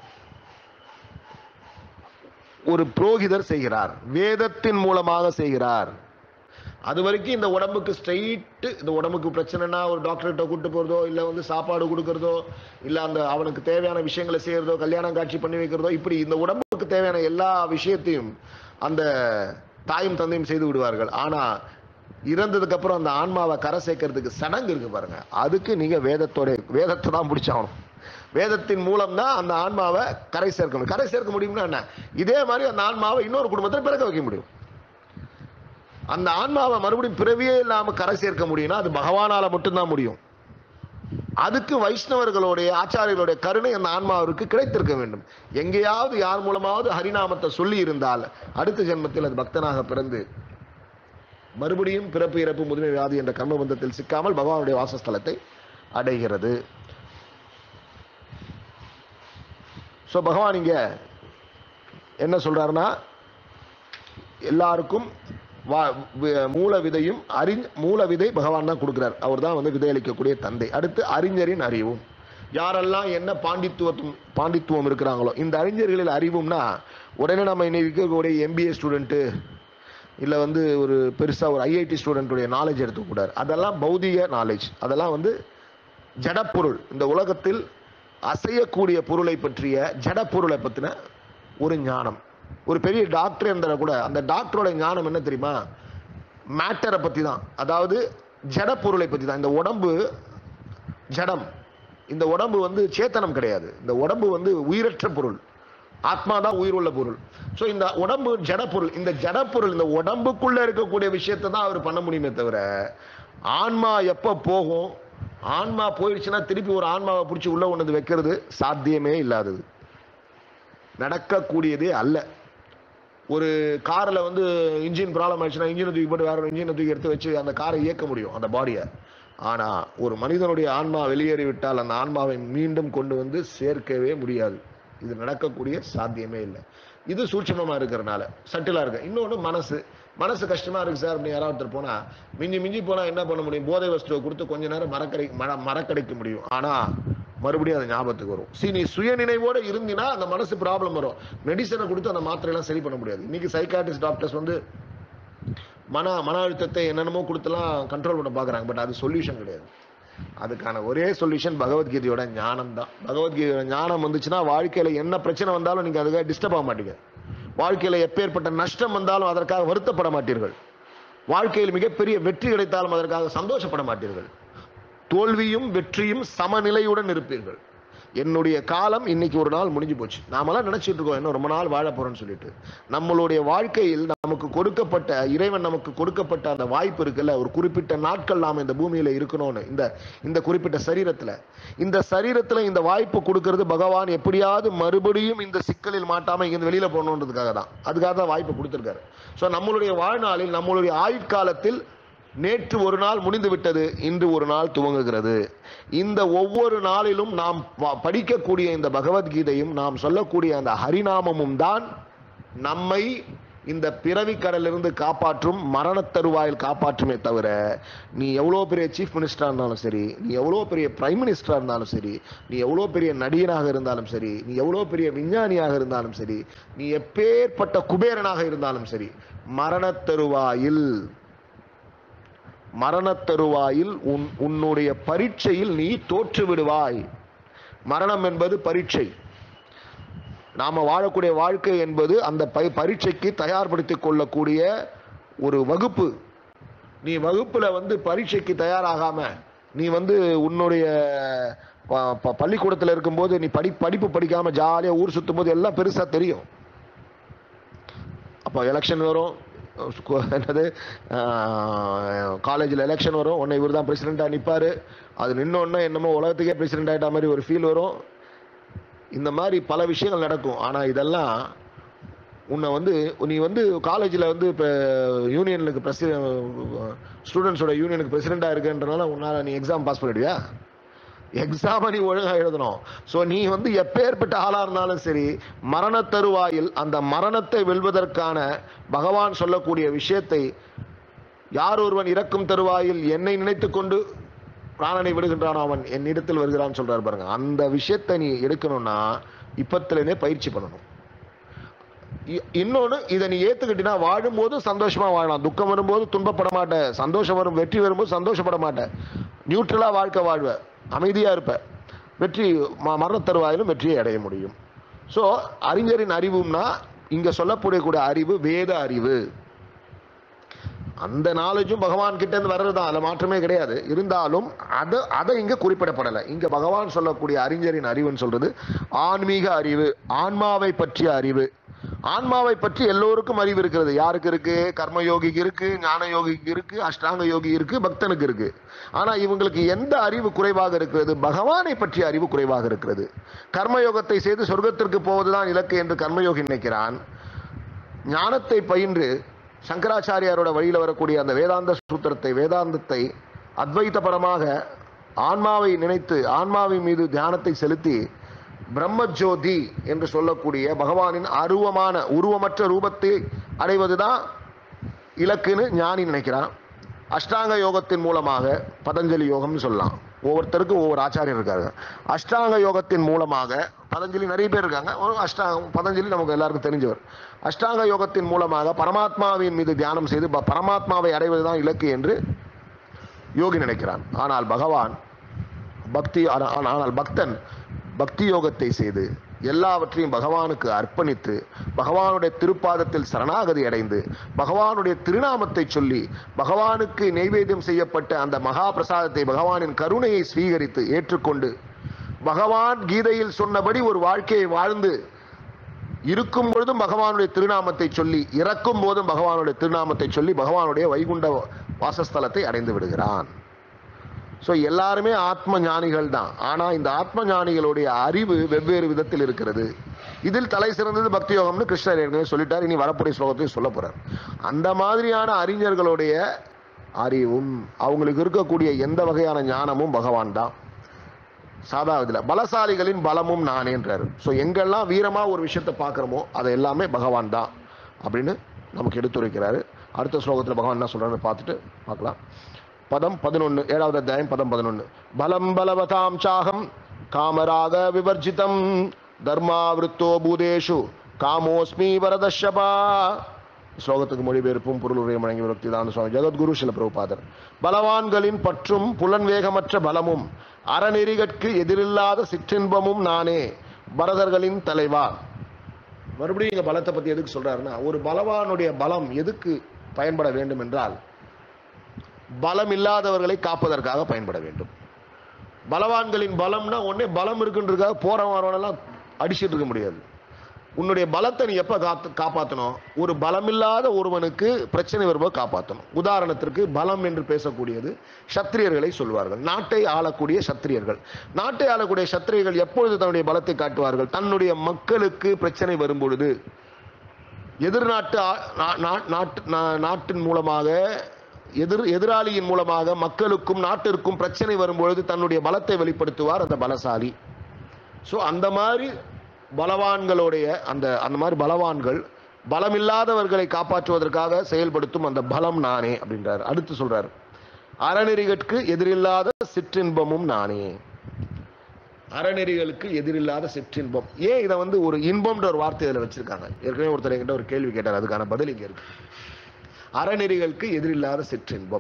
ஒரு புரோகிதர் செய்கிறார் வேதத்தின் மூலமாக செய்கிறார் அது வரைக்கும் இந்த உடம்புக்கு ஸ்ட்ரைட்டு இந்த உடம்புக்கு பிரச்சனைனா ஒரு டாக்டர்கிட்ட கூட்டு போகிறதோ இல்லை வந்து சாப்பாடு கொடுக்கறதோ இல்லை அந்த அவனுக்கு தேவையான விஷயங்களை செய்கிறதோ கல்யாணம் காட்சி பண்ணி வைக்கிறதோ இப்படி இந்த உடம்புக்கு தேவையான எல்லா விஷயத்தையும் அந்த தாயும் தந்தையும் செய்து விடுவார்கள் ஆனால் இறந்ததுக்கு அப்புறம் அந்த ஆன்மாவை கரை சேர்க்கறதுக்கு சடங்கு இருக்கு பாருங்க அதுக்கு நீங்க வேதத்தோட வேதத்தை தான் பிடிச்சாகணும் வேதத்தின் மூலம் தான் அந்த ஆன்மாவை கரை சேர்க்க முடியும் கரை சேர்க்க முடியும்னா என்ன இதே மாதிரி அந்த ஆன்மாவை இன்னொரு குடும்பத்தில் பிறக்க வைக்க முடியும் அந்த ஆன்மாவை மறுபடியும் பிறவியே இல்லாம கரை சேர்க்க முடியும்னா அது பகவானால மட்டும்தான் முடியும் அதுக்கு வைஷ்ணவர்களுடைய ஆச்சாரியர்களுடைய கருணை அந்த ஆன்மாவிற்கு கிடைத்திருக்க வேண்டும் எங்கேயாவது யார் மூலமாவது ஹரிநாமத்தை சொல்லி இருந்தால் அடுத்த ஜென்மத்தில் அது பக்தனாக பிறந்து மறுபடியும் பிறப்பு இறப்பு முதுமை வியாதி என்ற கர்மபந்தத்தில் சிக்காமல் பகவானுடைய வாசஸ்தலத்தை அடைகிறது ஸோ பகவான் இங்க என்ன சொல்றாருன்னா எல்லாருக்கும் வா- வி- மூல விதையும் அறி மூல விதை பகவான் தான் கொடுக்கிறார் அவர் தான் வந்து விதையளிக்கக்கூடிய தந்தை அடுத்து அறிஞரின் அறிவும் யாரெல்லாம் என்ன பாண்டித்துவத்துவம் பாண்டித்துவம் இருக்கிறாங்களோ இந்த அறிஞர்களில் அறிவும்னா உடனே நம்ம இன்னைக்கு இருக்கக்கூடிய எம்பிஏ ஸ்டூடெண்ட்டு இல்லை வந்து ஒரு பெருசாக ஒரு ஐஐடி ஸ்டூடெண்ட்டுடைய நாலேஜ் எடுத்துக்கூடாது அதெல்லாம் பௌதிக நாலேஜ் அதெல்லாம் வந்து ஜடப்பொருள் இந்த உலகத்தில் அசையக்கூடிய பொருளை பற்றிய ஜடப்பொருளை பற்றின ஒரு ஞானம் ஒரு பெரிய டாக்டர் இருந்தால் கூட அந்த டாக்டரோட ஞானம் என்ன தெரியுமா மேட்டரை பற்றி தான் அதாவது ஜடப்பொருளை பற்றி தான் இந்த உடம்பு ஜடம் இந்த உடம்பு வந்து சேத்தனம் கிடையாது இந்த உடம்பு வந்து உயிரற்ற பொருள் ஆத்மா தான் உயிர் உள்ள பொருள் ஸோ இந்த உடம்பு ஜடப்பொருள் இந்த ஜடப்பொருள் இந்த உடம்புக்குள்ள இருக்கக்கூடிய விஷயத்தை தான் அவர் பண்ண முடியுமே தவிர ஆன்மா எப்போ போகும் ஆன்மா போயிடுச்சுன்னா திருப்பி ஒரு ஆன்மாவை பிடிச்சி உள்ள கொண்டு வந்து வைக்கிறது சாத்தியமே இல்லாதது நடக்கக்கூடியதே அல்ல ஒரு காரில் வந்து இன்ஜின் ப்ராப்ளம் ஆயிடுச்சுன்னா இன்ஜினை தூக்கி போட்டு வேற ஒரு இன்ஜினை தூக்கி எடுத்து வச்சு அந்த காரை இயக்க முடியும் அந்த பாடியை ஆனால் ஒரு மனிதனுடைய ஆன்மா வெளியேறிவிட்டால் அந்த ஆன்மாவை மீண்டும் கொண்டு வந்து சேர்க்கவே முடியாது இது நடக்கக்கூடிய சாத்தியமே இல்லை இது சூட்சமமாக இருக்கிறனால சட்டிலாக இருக்கு இன்னொன்று மனசு மனசு கஷ்டமா இருக்கு சார் அப்படின்னு யாராவது ஒருத்தர் போனா மிஞ்சி மிஞ்சி போனா என்ன பண்ண முடியும் போதை வஸ்துவை கொடுத்து கொஞ்ச நேரம் மறக்கடை மர மறக்கடைக்க முடியும் ஆனா மறுபடியும் அது ஞாபகத்துக்கு வரும் சரி நீ சுயநினைவோட இருந்தினா அந்த மனசு ப்ராப்ளம் வரும் மெடிசனை கொடுத்து அந்த மாத்திரையெல்லாம் சரி பண்ண முடியாது இன்னைக்கு சைக்காட்டிஸ்ட் டாக்டர்ஸ் வந்து மன மன அழுத்தத்தை என்னென்னமோ கொடுத்துலாம் கண்ட்ரோல் பண்ண பார்க்குறாங்க பட் அது சொல்யூஷன் கிடையாது அதுக்கான ஒரே சொல்யூஷன் பகவத்கீதையோட ஞானம் தான் பகவத்கீதையோட ஞானம் வந்துச்சுன்னா வாழ்க்கையில என்ன பிரச்சனை வந்தாலும் நீங்க அதுக்காக டிஸ்டர்ப் ஆக மாட்டீங்க வாழ்க்கையில எப்பேற்பட்ட நஷ்டம் வந்தாலும் அதற்காக வருத்தப்பட மாட்டீர்கள் வாழ்க்கையில் மிகப்பெரிய வெற்றி கிடைத்தாலும் அதற்காக சந்தோஷப்பட மாட்டீர்கள் தோல்வியும் வெற்றியும் சமநிலையுடன் இருப்பீர்கள் என்னுடைய காலம் இன்னைக்கு ஒரு நாள் முடிஞ்சு போச்சு நாமெல்லாம் நினைச்சிட்டு இருக்கோம் இன்னும் ரொம்ப நாள் வாழ போறோம்னு சொல்லிட்டு நம்மளுடைய வாழ்க்கையில் நமக்கு கொடுக்கப்பட்ட இறைவன் நமக்கு கொடுக்கப்பட்ட அந்த வாய்ப்பு இருக்குல்ல ஒரு குறிப்பிட்ட நாட்கள் நாம இந்த பூமியில இருக்கணும்னு இந்த இந்த குறிப்பிட்ட சரீரத்துல இந்த சரீரத்துல இந்த வாய்ப்பு கொடுக்கிறது பகவான் எப்படியாவது மறுபடியும் இந்த சிக்கலில் மாட்டாம இங்க வெளியில போகணுன்றதுக்காக தான் அதுக்காக தான் வாய்ப்பு கொடுத்திருக்காரு ஸோ நம்மளுடைய வாழ்நாளில் நம்மளுடைய ஆயுட்காலத்தில் நேற்று ஒரு நாள் முடிந்து விட்டது இன்று ஒரு நாள் துவங்குகிறது இந்த ஒவ்வொரு நாளிலும் நாம் வ- படிக்கக்கூடிய இந்த பகவத்கீதையும் நாம் சொல்லக்கூடிய அந்த ஹரிநாமமும் தான் நம்மை இந்த பிறவி கடலிலிருந்து காப்பாற்றும் மரணத் தருவாயில் காப்பாற்றுமே தவிர நீ எவ்வளோ பெரிய சீஃப் மினிஸ்டராக இருந்தாலும் சரி நீ எவ்வளோ பெரிய பிரைம் மினிஸ்டராக இருந்தாலும் சரி நீ எவ்வளோ பெரிய நடிகனாக இருந்தாலும் சரி நீ எவ்வளோ பெரிய விஞ்ஞானியாக இருந்தாலும் சரி நீ எப்பேற்பட்ட குபேரனாக இருந்தாலும் சரி மரணத் தருவாயில் மரணத் தருவாயில் உன் உன்னுடைய பரீட்சையில் நீ தோற்று விடுவாய் மரணம் என்பது பரீட்சை நாம வாழக்கூடிய வாழ்க்கை என்பது அந்த ப பரீட்சைக்கு தயார்படுத்திக் கொள்ளக்கூடிய ஒரு வகுப்பு நீ வகுப்புல வந்து பரீட்சைக்கு தயாராகாம நீ வந்து உன்னுடைய ப- ப- பள்ளிக்கூடத்துல இருக்கும்போது நீ படி படிப்பு படிக்காம ஜாலியா ஊர் சுத்தும் போது எல்லாம் பெருசா தெரியும் அப்போ எலெக்ஷன் வரும் ஸ்கூ- என்னது காலேஜில் எலெக்ஷன் வரும் உன்னை இவர் தான் பிரசிடெண்ட்டாக நிற்பார் அது நின்னோடனே என்னமோ உலகத்துக்கே பிரசிடெண்ட் ஆகிட்ட மாதிரி ஒரு ஃபீல் வரும் இந்த மாதிரி பல விஷயங்கள் நடக்கும் ஆனால் இதெல்லாம் உன்னை வந்து நீ வந்து காலேஜில் வந்து இப்போ யூனியனுக்கு பிரசி ஸ்டூடெண்ட்ஸோட யூனியனுக்கு பிரசிடெண்ட்டாக இருக்குன்றனால உன்னால் நீ எக்ஸாம் பாஸ் பண்ணிடுவியா எக்ஸாமை நீ ஒழுங்காக எழுதணும் ஸோ நீ வந்து எப்பேற்பட்ட ஆளாக இருந்தாலும் சரி மரண தருவாயில் அந்த மரணத்தை வெல்வதற்கான பகவான் சொல்லக்கூடிய விஷயத்தை யார் ஒருவன் இறக்கும் தருவாயில் என்னை நினைத்துக் கொண்டு பிராணனை விடுகின்றான் அவன் என்னிடத்தில் வருகிறான்னு சொல்றாரு பாருங்க அந்த விஷயத்தை நீ எடுக்கணும்னா இப்பத்திலேருந்தே பயிற்சி பண்ணணும் இ- இன்னொன்னு இதை நீ ஏத்துக்கிட்டீங்கன்னா வாழும்போது சந்தோஷமா வாழலாம் துக்கம் வரும்போது துன்பப்பட மாட்ட சந்தோஷம் வரும் வெற்றி வரும்போது சந்தோஷப்பட மாட்ட நியூட்ரலா வாழ்க்கை வாழ்வ அமைதியா இருப்ப வெற்றி ம- மரணத் தருவாயிலும் வெற்றியை அடைய முடியும் ஸோ அறிஞரின் அறிவும்னா இங்க சொல்லக்கூடிய அறிவு வேத அறிவு அந்த நாலேஜும் பகவான் கிட்ட இருந்து வர்றது தான் அதில் மாற்றமே கிடையாது இருந்தாலும் அது அதை இங்க குறிப்பிடப்படலை இங்க பகவான் சொல்லக்கூடிய அறிஞரின் அறிவுன்னு சொல்றது ஆன்மீக அறிவு ஆன்மாவை பற்றிய அறிவு ஆன்மாவை பற்றி எல்லோருக்கும் அறிவு இருக்கிறது யாருக்கு இருக்கு கர்மயோகிக்கு இருக்கு ஞான யோகிக்கு இருக்கு அஷ்டாங்க யோகி இருக்கு பக்தனுக்கு இருக்கு ஆனா இவங்களுக்கு எந்த அறிவு குறைவாக இருக்கிறது பகவானை பற்றிய அறிவு குறைவாக இருக்கிறது கர்மயோகத்தை செய்து சொர்க்கத்திற்கு போவதுதான் இலக்கு என்று கர்மயோகி நினைக்கிறான் ஞானத்தை பயின்று சங்கராச்சாரியாரோட வழியில் வரக்கூடிய அந்த வேதாந்த சூத்திரத்தை வேதாந்தத்தை அத்வைதபரமாக ஆன்மாவை நினைத்து ஆன்மாவின் மீது தியானத்தை செலுத்தி பிரம்மஜோதி என்று சொல்லக்கூடிய பகவானின் அருவமான உருவமற்ற ரூபத்தை அடைவதுதான் இலக்குன்னு ஞானி நினைக்கிறான் அஷ்டாங்க யோகத்தின் மூலமாக பதஞ்சலி யோகம்னு சொல்லலாம் ஒவ்வொருத்தருக்கும் ஒவ்வொரு ஆச்சாரியர் இருக்காங்க அஷ்டாங்க யோகத்தின் மூலமாக பதஞ்சலி நிறைய பேர் இருக்காங்க ஒரு அஷ்டாங்க பதஞ்சலி நமக்கு எல்லாருக்கும் தெரிஞ்சவர் அஷ்டாங்க யோகத்தின் மூலமாக பரமாத்மாவின் மீது தியானம் செய்து ப- பரமாத்மாவை அடைவதுதான் இலக்கு என்று யோகி நினைக்கிறான் ஆனால் பகவான் பக்தி ஆனா- ஆனால் பக்தன் பக்தி யோகத்தை செய்து எல்லாவற்றையும் பகவானுக்கு அர்ப்பணித்து பகவானுடைய திருப்பாதத்தில் சரணாகதி அடைந்து பகவானுடைய திருநாமத்தை சொல்லி பகவானுக்கு நெய்வேத்தியம் செய்யப்பட்ட அந்த மகா பிரசாதத்தை பகவானின் கருணையை ஸ்வீகரித்து ஏற்றுக்கொண்டு பகவான் கீதையில் சொன்னபடி ஒரு வாழ்க்கையை வாழ்ந்து இருக்கும் பொழுதும் பகவானுடைய திருநாமத்தை சொல்லி இறக்கும் போதும் பகவானுடைய திருநாமத்தை சொல்லி பகவானுடைய வைகுண்ட வாசஸ்தலத்தை அடைந்து விடுகிறான் ஸோ எல்லாருமே ஆத்ம ஞானிகள் தான் ஆனா இந்த ஆத்ம ஞானிகளுடைய அறிவு வெவ்வேறு விதத்தில் இருக்கிறது இதில் தலை சிறந்தது பக்தி யோகம்னு கிருஷ்ணர் ஏற்கனவே சொல்லிட்டார் இனி வரக்கூடிய ஸ்லோகத்தையும் சொல்ல போறார் அந்த மாதிரியான அறிஞர்களுடைய அறிவும் அவங்களுக்கு இருக்கக்கூடிய எந்த வகையான ஞானமும் பகவான் தான் சாதா இதுல பலசாலிகளின் பலமும் நானேன்றாரு ஸோ எங்கெல்லாம் வீரமா ஒரு விஷயத்தை பார்க்குறோமோ அது எல்லாமே பகவான் தான் அப்படின்னு நமக்கு எடுத்துரைக்கிறாரு அடுத்த ஸ்லோகத்தில் பகவான் என்ன சொல்றாருன்னு பார்த்துட்டு பார்க்கலாம் பதம் பதினொன்று ஏழாவது அத்தியாயம் பதம் பதினொன்று பலம் பலவதாம் சாகம் காமராக விவர்ஜிதம் தர்மாவிருத்தோ பூதேஷு காமோஸ்மி வரதஷபா ஸ்லோகத்துக்கு மொழிபெயர்ப்பும் பொருளுரையும் வழங்கி விரக்திதான் சுவாமி ஜெகத்குரு சில பிரபுபாதர் பலவான்களின் பற்றும் புலன் வேகமற்ற பலமும் அறநெறிகட்கு எதிரில்லாத சிற்றின்பமும் நானே பரதர்களின் தலைவா மறுபடியும் இங்க பலத்தை பத்தி எதுக்கு சொல்றாருன்னா ஒரு பலவானுடைய பலம் எதுக்கு பயன்பட வேண்டும் என்றால் பலம் இல்லாதவர்களை காப்பதற்காக பயன்பட வேண்டும் பலவான்களின் பலம்னா உடனே பலம் இருக்குன்றதுக்காக போறவன் வரவனெல்லாம் அடிச்சிட்டு இருக்க முடியாது உன்னுடைய பலத்தை நீ எப்ப காத்து காப்பாற்றணும் ஒரு பலமில்லாத ஒருவனுக்கு பிரச்சனை வரும்போது காப்பாற்றணும் உதாரணத்திற்கு பலம் என்று பேசக்கூடியது சத்திரியர்களை சொல்வார்கள் நாட்டை ஆளக்கூடிய சத்திரியர்கள் நாட்டை ஆளக்கூடிய சத்திரியர்கள் எப்பொழுது தன்னுடைய பலத்தை காட்டுவார்கள் தன்னுடைய மக்களுக்கு பிரச்சனை வரும் பொழுது எதிர்நாட்டு ஆ- நா- நா- நாட்டு நா- நாட்டின் மூலமாக எதிர் எதிராளியின் மூலமாக மக்களுக்கும் நாட்டிற்கும் பிரச்சனை வரும்பொழுது தன்னுடைய பலத்தை வெளிப்படுத்துவார் அந்த பலசாலி ஸோ அந்த மாதிரி பலவான்களுடைய அந்த அந்த மாதிரி பலவான்கள் பலமில்லாதவர்களை காப்பாற்றுவதற்காக செயல்படுத்தும் அந்த பலம் நானே அப்படின்றார் அடுத்து சொல்றார் அறநெறிகட்கு எதிரில்லாத சிற்றின்பமும் நானே அறநெறிகளுக்கு எதிரில்லாத சிற்றின்பம் ஏன் இதை வந்து ஒரு இன்பம்ன்ற ஒரு வார்த்தை இதில் வச்சிருக்காங்க ஏற்கனவே ஒருத்தர் என்கிட்ட ஒரு கேள்வி கேட்டார் அதுக்கான பதில் இங்க இருக்கு அறநெறிகளுக்கு எதிரில்லாத சிற்றின்பம்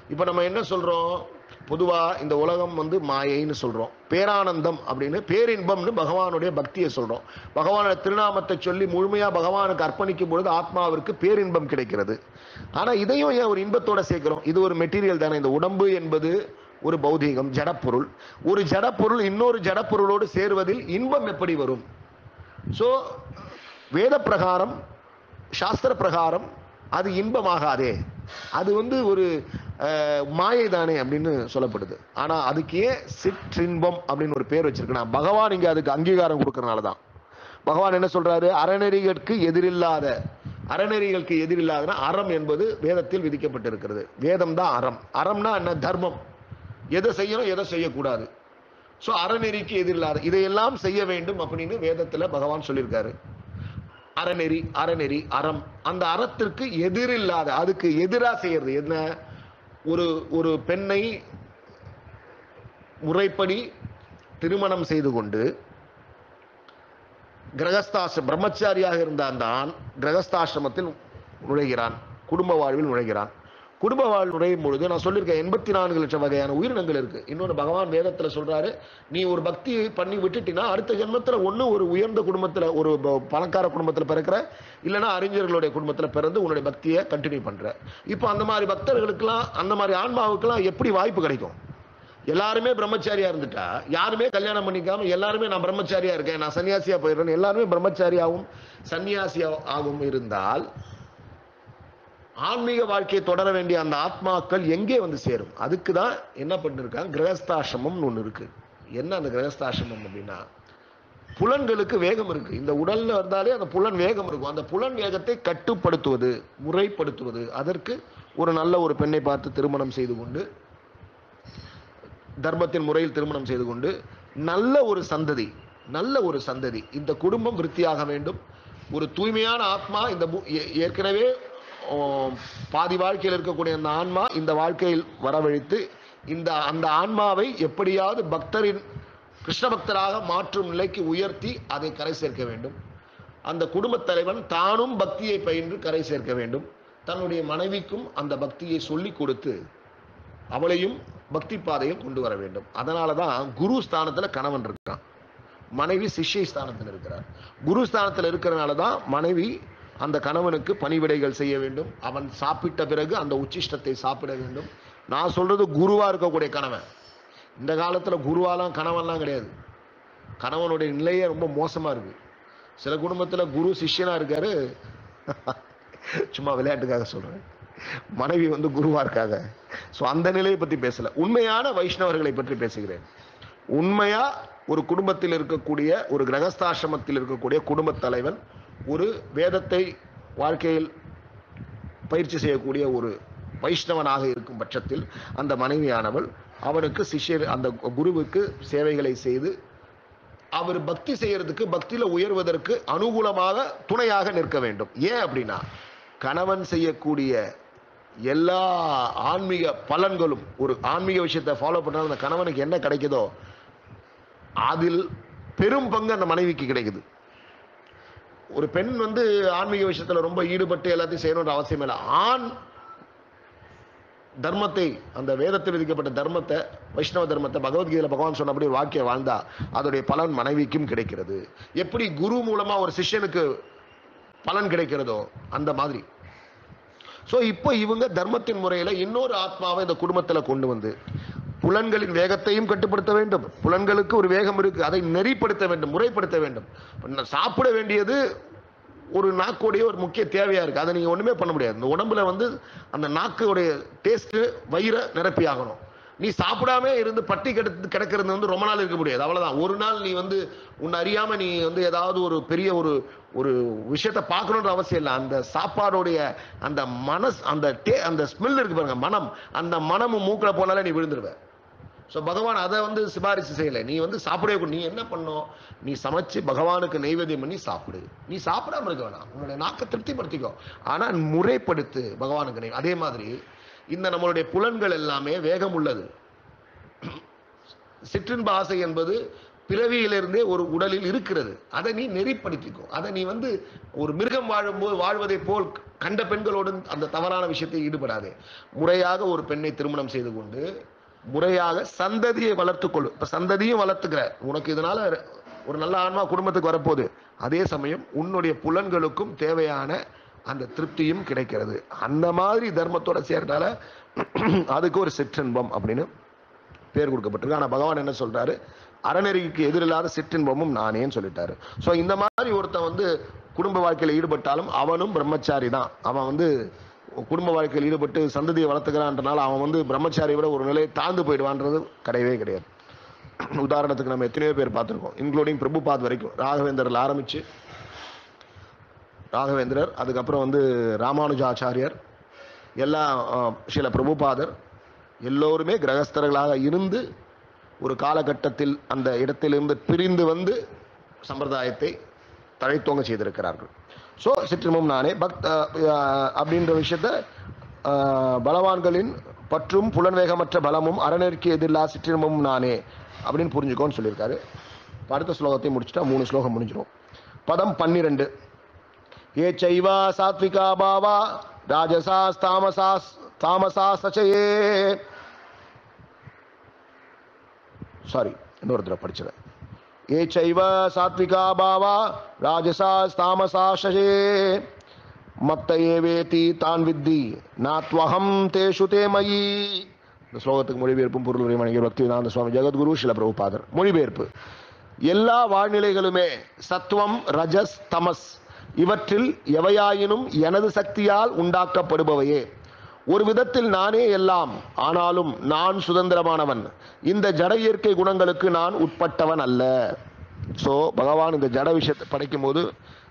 இப்போ நம்ம என்ன சொல்றோம் பொதுவா இந்த உலகம் வந்து மாயைன்னு சொல்றோம் பேரானந்தம் அப்படின்னு பேரின்பம்னு பகவானுடைய பக்தியை சொல்றோம் பகவானோட திருநாமத்தை சொல்லி முழுமையா பகவானுக்கு அர்ப்பணிக்கும் பொழுது ஆத்மாவிற்கு பேரின்பம் கிடைக்கிறது ஆனா இதையும் ஏன் ஒரு இன்பத்தோட சேர்க்கிறோம் இது ஒரு மெட்டீரியல் தானே இந்த உடம்பு என்பது ஒரு பௌதீகம் ஜடப்பொருள் ஒரு ஜடப்பொருள் இன்னொரு ஜடப்பொருளோடு சேருவதில் இன்பம் எப்படி வரும் ஸோ வேத பிரகாரம் சாஸ்திர பிரகாரம் அது இன்பமாகாதே அது வந்து ஒரு அஹ், மாயை தானே அப்படின்னு சொல்லப்படுது ஆனா அதுக்கு ஏன் சிற்றின்பம் அப்படின்னு ஒரு பேர் வச்சிருக்கேன் பகவான் இங்க அதுக்கு அங்கீகாரம் கொடுக்கறனால தான் பகவான் என்ன சொல்றாரு அறநெறிகளுக்கு எதிரில்லாத அறநெறிகளுக்கு எதிரில்லாதனா அறம் என்பது வேதத்தில் விதிக்கப்பட்டிருக்கிறது வேதம் தான் அறம் அறம்னா என்ன தர்மம் எதை செய்யணும் எதை செய்யக்கூடாது ஸோ அறநெறிக்கு எதிரில்லாத இதையெல்லாம் செய்ய வேண்டும் அப்படின்னு வேதத்துல பகவான் சொல்லியிருக்காரு அறநெறி அறநெறி அறம் அந்த அறத்திற்கு எதிரில்லாத அதுக்கு எதிரா செய்யறது என்ன ஒரு ஒரு பெண்ணை முறைப்படி திருமணம் செய்து கொண்டு கிரகஸ்தாச பிரம்மச்சாரியாக இருந்த அந்த ஆண் கிரகஸ்தாசிரமத்தில் நுழைகிறான் குடும்ப வாழ்வில் நுழைகிறான் குடும்ப வாழ் நுழையும் பொழுது நான் சொல்லியிருக்கேன் எண்பத்தி நான்கு லட்சம் வகையான உயிரினங்கள் இருக்கு இன்னொன்று பகவான் வேதத்துல சொல்றாரு நீ ஒரு பக்தி பண்ணி விட்டுட்டினா அடுத்த ஜென்மத்துல ஒண்ணு ஒரு உயர்ந்த குடும்பத்துல ஒரு ப- பணக்கார குடும்பத்துல பிறக்கிற இல்லைன்னா அறிஞர்களுடைய குடும்பத்துல பிறந்து உன்னுடைய பக்தியை கண்டினியூ பண்ற இப்போ அந்த மாதிரி பக்தர்களுக்கெல்லாம் அந்த மாதிரி ஆன்மாவுக்கெல்லாம் எப்படி வாய்ப்பு கிடைக்கும் எல்லாருமே பிரம்மச்சாரியா இருந்துட்டா யாருமே கல்யாணம் பண்ணிக்காம எல்லாருமே நான் பிரம்மச்சாரியா இருக்கேன் நான் சன்னியாசியா போயிடுறேன் எல்லாருமே பிரம்மச்சாரியாவும் சன்னியாசியாகவும் இருந்தால் ஆன்மீக வாழ்க்கையை தொடர வேண்டிய அந்த ஆத்மாக்கள் எங்கே வந்து சேரும் அதுக்கு தான் என்ன பண்ணிருக்காங்க கிரகஸ்தாசிரமம்னு ஒன்று இருக்கு என்ன அந்த கிரகஸ்தாசிரமம் அப்படின்னா புலன்களுக்கு வேகம் இருக்கு இந்த உடல்ல இருந்தாலே அந்த புலன் வேகம் இருக்கும் அந்த புலன் வேகத்தை கட்டுப்படுத்துவது முறைப்படுத்துவது அதற்கு ஒரு நல்ல ஒரு பெண்ணை பார்த்து திருமணம் செய்து கொண்டு தர்மத்தின் முறையில் திருமணம் செய்து கொண்டு நல்ல ஒரு சந்ததி நல்ல ஒரு சந்ததி இந்த குடும்பம் விருத்தியாக வேண்டும் ஒரு தூய்மையான ஆத்மா இந்த பூ- ஏ- ஏற்கனவே ஆம், பாதி வாழ்க்கையில் இருக்கக்கூடிய அந்த ஆன்மா இந்த வாழ்க்கையில் வரவழைத்து இந்த அந்த ஆன்மாவை எப்படியாவது பக்தரின் கிருஷ்ண பக்தராக மாற்றும் நிலைக்கு உயர்த்தி அதை கரை சேர்க்க வேண்டும் அந்த குடும்பத் தலைவன் தானும் பக்தியை பயின்று கரை சேர்க்க வேண்டும் தன்னுடைய மனைவிக்கும் அந்த பக்தியை சொல்லிக் கொடுத்து அவளையும் பக்தி பாதையில் கொண்டு வர வேண்டும் அதனால தான் குரு ஸ்தானத்துல கணவன் இருக்கான் மனைவி சிஷ்ய ஸ்தானத்தில் இருக்கிறார் குரு ஸ்தானத்தில் இருக்கிறனால தான் மனைவி அந்த கணவனுக்கு பணிவிடைகள் செய்ய வேண்டும் அவன் சாப்பிட்ட பிறகு அந்த உச்சிஷ்டத்தை சாப்பிட வேண்டும் நான் சொல்றது குருவா இருக்கக்கூடிய கணவன் இந்த காலத்துல குருவாலாம் கணவன்லாம் கிடையாது கணவனுடைய நிலையே ரொம்ப மோசமா இருக்கு சில குடும்பத்துல குரு சிஷ்யனா இருக்காரு சும்மா விளையாட்டுக்காக சொல்றேன் மனைவி வந்து குருவா இருக்காங்க ஸோ அந்த நிலையை பத்தி பேசல உண்மையான வைஷ்ணவர்களை பற்றி பேசுகிறேன் உண்மையா ஒரு குடும்பத்தில் இருக்கக்கூடிய ஒரு கிரகஸ்தாசிரமத்தில் இருக்கக்கூடிய குடும்பத் தலைவன் ஒரு வேதத்தை வாழ்க்கையில் பயிற்சி செய்யக்கூடிய ஒரு வைஷ்ணவனாக இருக்கும் பட்சத்தில் அந்த மனைவியானவள் அவனுக்கு சிஷ்யர் அந்த குருவுக்கு சேவைகளை செய்து அவர் பக்தி செய்யறதுக்கு பக்தியில உயர்வதற்கு அனுகூலமாக துணையாக நிற்க வேண்டும் ஏன் அப்படின்னா கணவன் செய்யக்கூடிய எல்லா ஆன்மீக பலன்களும் ஒரு ஆன்மீக விஷயத்தை ஃபாலோ பண்ணால் அந்த கணவனுக்கு என்ன கிடைக்குதோ அதில் பெரும் பங்கு அந்த மனைவிக்கு கிடைக்குது ஒரு பெண் வந்து ஆன்மீக விஷயத்துல ரொம்ப ஈடுபட்டு எல்லாத்தையும் செய்யணுன்ற அவசியம் இல்லை ஆண் தர்மத்தை அந்த வேதத்தில் விதிக்கப்பட்ட தர்மத்தை வைஷ்ணவ தர்மத்தை பகவத்கீதையில பகவான் சொன்னபடி ஒரு வாக்கியம் வாழ்ந்தா அதோடைய பலன் மனைவிக்கும் கிடைக்கிறது எப்படி குரு மூலமா ஒரு சிஷ்யனுக்கு பலன் கிடைக்கிறதோ அந்த மாதிரி ஸோ இப்போ இவங்க தர்மத்தின் முறையில இன்னொரு ஆத்மாவை இந்த குடும்பத்துல கொண்டு வந்து புலன்களின் வேகத்தையும் கட்டுப்படுத்த வேண்டும் புலன்களுக்கு ஒரு வேகம் இருக்கு அதை நெறிப்படுத்த வேண்டும் முறைப்படுத்த வேண்டும் இப்ப நான் சாப்பிட வேண்டியது ஒரு நாக்குடைய ஒரு முக்கிய தேவையா இருக்கு அதை நீங்க ஒண்ணுமே பண்ண முடியாது இந்த உடம்புல வந்து அந்த நாக்குடைய டேஸ்ட் வயிறை நிரப்பி ஆகணும் நீ சாப்பிடாம இருந்து பட்டி கிடத்து கிடக்கிறது வந்து ரொம்ப நாள் இருக்க முடியாது அவ்வளவுதான் ஒரு நாள் நீ வந்து உன்னை அறியாம நீ வந்து ஏதாவது ஒரு பெரிய ஒரு ஒரு விஷயத்த பார்க்கணுன்ற அவசியம் இல்லை அந்த சாப்பாடுடைய அந்த மனஸ் அந்த டே அந்த ஸ்மெல் இருக்கு பாருங்க மனம் அந்த மனமும் மூக்கில போனாலே நீ விழுந்துருவ ஸோ பகவான் அதை வந்து சிபாரிசு செய்யலை நீ வந்து சாப்பிடவே கூடாது. நீ என்ன பண்ணணும் நீ சமைச்சு பகவானுக்கு நைவேத்தியம் பண்ணி சாப்பிடு நீ சாப்பிடாம இருக்க வேணாம் உன்னுடைய நாக்கை திருப்திப்படுத்திக்கோ ஆனா முறைப்படுத்து பகவானுக்கு நை அதே மாதிரி இந்த நம்மளுடைய புலன்கள் எல்லாமே வேகம் உள்ளது சிற்றின்ப ஆசை என்பது பிறவியிலிருந்தே ஒரு உடலில் இருக்கிறது அதை நீ நெறிப்படுத்திக்கோ அதை நீ வந்து ஒரு மிருகம் வாழும்போது வாழ்வதை போல் கண்ட பெண்களோடு அந்த தவறான விஷயத்தை ஈடுபடாதே முறையாக ஒரு பெண்ணை திருமணம் செய்து கொண்டு முறையாக சந்ததியை வளர்த்துக்கொள்ளு இப்ப சந்ததியும் வளர்த்துக்கிற உனக்கு இதனால ஒரு நல்ல ஆன்மா குடும்பத்துக்கு வரப்போகுது அதே சமயம் உன்னுடைய புலன்களுக்கும் தேவையான அந்த திருப்தியும் கிடைக்கிறது அந்த மாதிரி தர்மத்தோட சேர்ந்தால அதுக்கு ஒரு சிற்றின்பம் அப்படின்னு பேர் கொடுக்கப்பட்டிருக்கு ஆனா பகவான் என்ன சொல்றாரு அறநெறிக்கு எதிரில்லாத சிற்றின்பமும் நானேன்னு சொல்லிட்டாரு ஸோ இந்த மாதிரி ஒருத்தன் வந்து குடும்ப வாழ்க்கையில் ஈடுபட்டாலும் அவனும் பிரம்மச்சாரி தான் அவன் வந்து குடும்ப வாழ்க்கையில் ஈடுபட்டு சந்ததியை வளர்த்துக்கிறான்றனால அவன் வந்து பிரம்மச்சாரியை விட ஒரு நிலையை தாழ்ந்து போயிடுவான்றது கிடையவே கிடையாது உதாரணத்துக்கு நம்ம எத்தனையோ பேர் பார்த்துருக்கோம் இன்க்ளூடிங் பிரபுபாத் வரைக்கும் ராகவேந்தரில் ஆரம்பிச்சு ராகவேந்திரர் அதுக்கப்புறம் வந்து ராமானுஜாச்சாரியர் எல்லா அஹ், சில பிரபுபாதர் எல்லோருமே கிரகஸ்தர்களாக இருந்து ஒரு காலகட்டத்தில் அந்த இடத்திலிருந்து பிரிந்து வந்து சம்பிரதாயத்தை தழைத்தோங்க செய்திருக்கிறார்கள் ஸோ சிற்றின்பம் நானே பக்த அஹ், அப்படின்ற விஷயத்த அஹ், பலவான்களின் பற்றும் புலன்வேகமற்ற பலமும் அறநெறிக்கு எதிரில்லா சிற்றின்பமும் நானே அப்படின்னு புரிஞ்சுக்கோன்னு சொல்லியிருக்காரு இப்ப அடுத்த ஸ்லோகத்தை முடிச்சுட்டா மூணு ஸ்லோகம் முடிஞ்சிடும் பதம் பன்னிரெண்டு ये चैव सात्विका भावा राजसास् तामसास् तामसा सचये சாரி இன்னொரு தடவை படிச்சிடறேன் ஏ சைவ சாத்விகா பாவா ராஜசாஸ் தாமசா சசே மத்த ஏவேதி தான் வித்தி நாத்வகம் தேஷு தே மயி இந்த ஸ்லோகத்துக்கு மொழிபெயர்ப்பும் பொருள் மணிகர் பக்திவேதாந்த சுவாமி ஜெகத்குரு சில பிரபுபாதர் மொழிபெயர்ப்பு எல்லா வாழ்நிலைகளுமே சத்துவம் ரஜஸ் தமஸ் இவற்றில் எவையாயினும் எனது சக்தியால் உண்டாக்கப்படுபவையே ஒரு விதத்தில் நானே எல்லாம் ஆனாலும் நான் சுதந்திரமானவன் இந்த ஜட இயற்கை குணங்களுக்கு நான் உட்பட்டவன் அல்ல ஸோ பகவான் இந்த ஜட விஷயத்தை படைக்கும் போது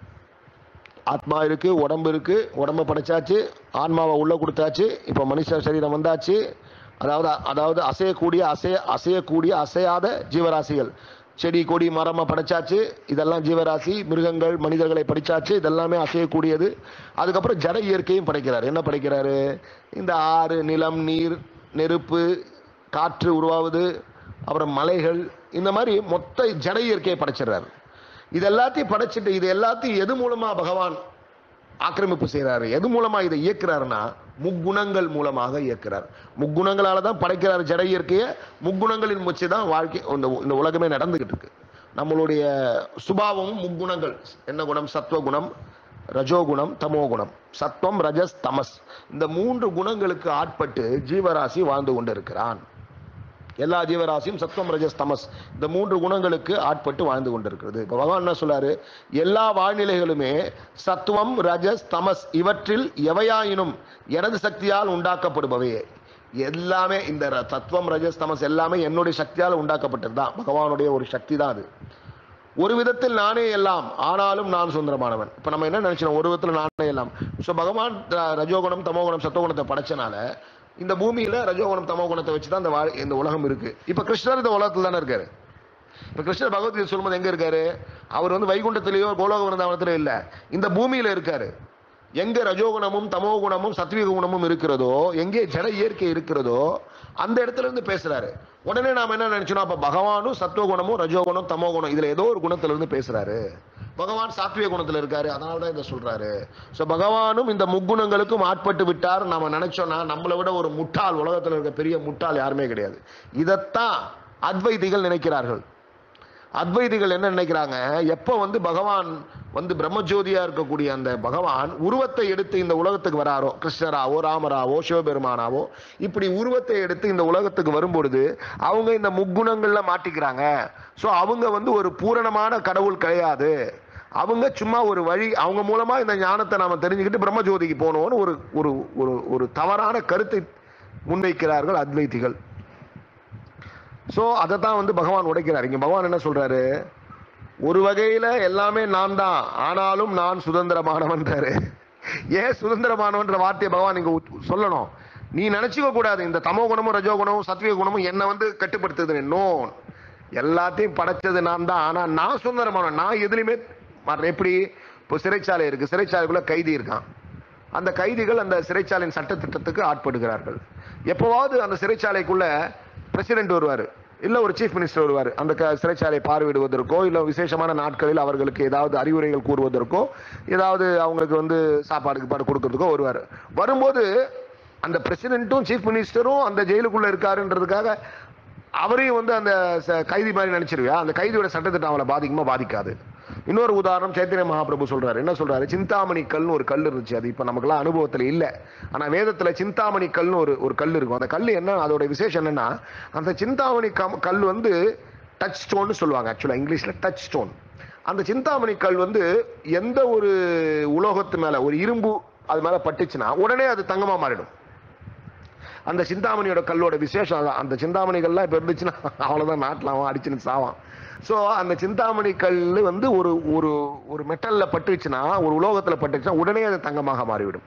ஆத்மா இருக்கு உடம்பு இருக்கு உடம்ப படைச்சாச்சு ஆன்மாவை உள்ள கொடுத்தாச்சு இப்போ மனுஷ சரீரம் வந்தாச்சு அதாவது அதாவது அசையக்கூடிய அசைய அசையக்கூடிய அசையாத ஜீவராசிகள் செடி கொடி மரமா படைச்சாச்சு இதெல்லாம் ஜீவராசி மிருகங்கள் மனிதர்களை படிச்சாச்சு இதெல்லாமே அசையக்கூடியது அதுக்கப்புறம் ஜட இயற்கையும் படைக்கிறார் என்ன படைக்கிறாரு இந்த ஆறு நிலம் நீர் நெருப்பு காற்று உருவாவது அப்புறம் மலைகள் இந்த மாதிரி மொத்த ஜட இயற்கையை படைச்சிடுறாரு இது எல்லாத்தையும் படைச்சிட்டு இது எல்லாத்தையும் எது மூலமா பகவான் ஆக்கிரமிப்பு செய்றாரு எது மூலமா இதை இயக்குறாருன்னா முக்குணங்கள் மூலமாக இயக்குறார் முக்குணங்களால தான் படைக்கிறார் ஜட இயற்கையை முக்குணங்களின் வச்சு தான் வாழ்க்கை இந்த இந்த உலகமே நடந்துகிட்டு இருக்கு நம்மளுடைய சுபாவமும் முக்குணங்கள் என்ன குணம் சத்துவ குணம் ரஜோகுணம் தமோ குணம் சத்வம் ரஜஸ் தமஸ் இந்த மூன்று குணங்களுக்கு ஆட்பட்டு ஜீவராசி வாழ்ந்து கொண்டிருக்கிறான் எல்லா ஜீவராசியும் சத்வம் ரஜஸ் தமஸ் இந்த மூன்று குணங்களுக்கு ஆட்பட்டு வாழ்ந்து கொண்டிருக்கிறது இப்போ பகவான் என்ன சொல்றாரு எல்லா வாழ்நிலைகளுமே சத்துவம் ரஜஸ் தமஸ் இவற்றில் எவையாயினும் எனது சக்தியால் உண்டாக்கப்படுபவையே எல்லாமே இந்த ர- சத்துவம் ரஜஸ் தமஸ் எல்லாமே என்னுடைய சக்தியால் உண்டாக்கப்பட்டது தான் பகவானுடைய ஒரு சக்தி தான் அது ஒரு விதத்தில் நானே எல்லாம் ஆனாலும் நான் சுதந்திரமானவன் இப்போ நம்ம என்ன நினைச்சோம் ஒரு விதத்தில் நானே எல்லாம் ஸோ பகவான் ர- ரஜோகுணம் தமோகுணம் சத்துவகுணத்தை படைச்சனால இந்த பூமியில ரஜோகுணம் தமோகுணத்தை வச்சு தான் இந்த வாழ் இந்த உலகம் இருக்கு இப்போ கிருஷ்ணர் இந்த உலகத்தில் தானே இருக்காரு இப்போ கிருஷ்ணர் பகவத்கீதை சொல்லும்போது எங்க இருக்காரு அவர் வந்து வைகுண்டத்திலேயோ கோலோக விருந்தாவனத்திலயோ இல்ல இந்த பூமியில இருக்காரு எங்க ரஜோகுணமும் தமோ குணமும் சத்வீக குணமும் இருக்கிறதோ எங்கே ஜட இயற்கை இருக்கிறதோ அந்த இடத்துல இருந்து பேசுறாரு உடனே நாம என்ன நினைச்சோம் அப்ப பகவானும் சத்துவ குணமும் ரஜோகுணம் தமோ குணம் இதுல ஏதோ ஒரு குணத்துல இருந்து பேசுறாரு பகவான் சாத்விக குணத்துல இருக்காரு அதனால தான் இதை சொல்றாரு சோ பகவானும் இந்த முக்குணங்களுக்கும் ஆட்பட்டு விட்டார் நாம நினைச்சோம்னா நம்மளை விட ஒரு முட்டாள் உலகத்துல இருக்க பெரிய முட்டாள் யாருமே கிடையாது இதைத்தான் அத்வைதிகள் நினைக்கிறார்கள் அத்வைதிகள் என்ன நினைக்கிறாங்க எப்போ வந்து பகவான் வந்து பிரம்மஜோதியா இருக்கக்கூடிய அந்த பகவான் உருவத்தை எடுத்து இந்த உலகத்துக்கு வராரோ கிருஷ்ணராவோ ராமராவோ சிவபெருமானாவோ இப்படி உருவத்தை எடுத்து இந்த உலகத்துக்கு வரும்பொழுது அவங்க இந்த முக்குணங்கள்ல மாட்டிக்கிறாங்க ஸோ அவங்க வந்து ஒரு பூரணமான கடவுள் கிடையாது அவங்க சும்மா ஒரு வழி அவங்க மூலமா இந்த ஞானத்தை நாம தெரிஞ்சுக்கிட்டு பிரம்மஜோதிக்கு போகணும்னு ஒரு ஒரு ஒரு ஒரு தவறான கருத்தை முன்வைக்கிறார்கள் அத்வைதிகள் ஸோ அதை தான் வந்து பகவான் உடைக்கிறார் இங்க பகவான் என்ன சொல்றாரு ஒரு வகையில எல்லாமே நான் தான் ஆனாலும் நான் சுதந்திரமானவன்றாரு ஏன் சுதந்திரமானவன்ற வார்த்தையை பகவான் இங்க உத்- சொல்லணும் நீ நினைச்சுக்க கூடாது இந்த தமோ குணமும் ரஜோ குணமும் சத்விக குணமும் என்னை வந்து கட்டுப்படுத்துது நோ எல்லாத்தையும் படைச்சது நான் தான் ஆனா நான் சுதந்திரமானவன் நான் எதுலையுமே மற- எப்படி இப்போ சிறைச்சாலை இருக்கு சிறைச்சாலைக்குள்ள கைதி இருக்கான் அந்த கைதிகள் அந்த சிறைச்சாலையின் சட்டத்திட்டத்துக்கு ஆட்படுகிறார்கள் எப்போவாவது அந்த சிறைச்சாலைக்குள்ள பிரசிடென்ட் வருவார் இல்ல ஒரு சீஃப் மினிஸ்டர் வருவார் அந்த க- சிறைச்சாலையை பார்வையிடுவதற்கோ இல்ல விசேஷமான நாட்களில் அவர்களுக்கு ஏதாவது அறிவுரைகள் கூறுவதற்கோ ஏதாவது அவங்களுக்கு வந்து சாப்பாடு கீப்பாடு கொடுக்கறதுக்கோ வருவார் வரும்போது அந்த பிரசிடென்ட்டும் சீஃப் மினிஸ்டரும் அந்த ஜெயிலுக்குள்ள இருக்காருன்றதுக்காக அவரையும் வந்து அந்த ச- கைதி மாதிரி நினைச்சிருவியா அந்த கைதியோட சட்டத்திட்டம் அவளை பாதிக்குமா பாதிக்காது இன்னொரு உதாரணம் சைத்தன்ய மகாபிரபு சொல்றாரு என்ன சொல்றாரு சிந்தாமணி கல்னு ஒரு கல் இருந்துச்சு அது இப்ப நமக்கெல்லாம் அனுபவத்துல இல்ல ஆனா வேதத்துல சிந்தாமணி கல்னு ஒரு ஒரு கல் இருக்கும் அந்த கல் என்ன அதோட விசேஷம் என்னன்னா அந்த சிந்தாமணி கம் கல் வந்து டச் ஸ்டோன் சொல்லுவாங்க ஆக்சுவலா இங்கிலீஷ்ல டச் ஸ்டோன் அந்த சிந்தாமணி கல் வந்து எந்த ஒரு உலோகத்து மேல ஒரு இரும்பு அது மேல பட்டுச்சுன்னா உடனே அது தங்கமா மாறிடும் அந்த சிந்தாமணியோட கல்லோட விசேஷம் அதான் அந்த சிந்தாமணி கல்லாம் இப்போ இருந்துச்சுன்னா அவ்வளோதான் நாட்டில் அவன் அடிச்சுன்னு சாவான் ஸோ அந்த சிந்தாமணி கல் வந்து ஒரு ஒரு ஒரு மெட்டலில் பட்டுச்சுன்னா ஒரு உலோகத்தில் பட்டுச்சுன்னா உடனே அது தங்கமாக மாறிவிடும்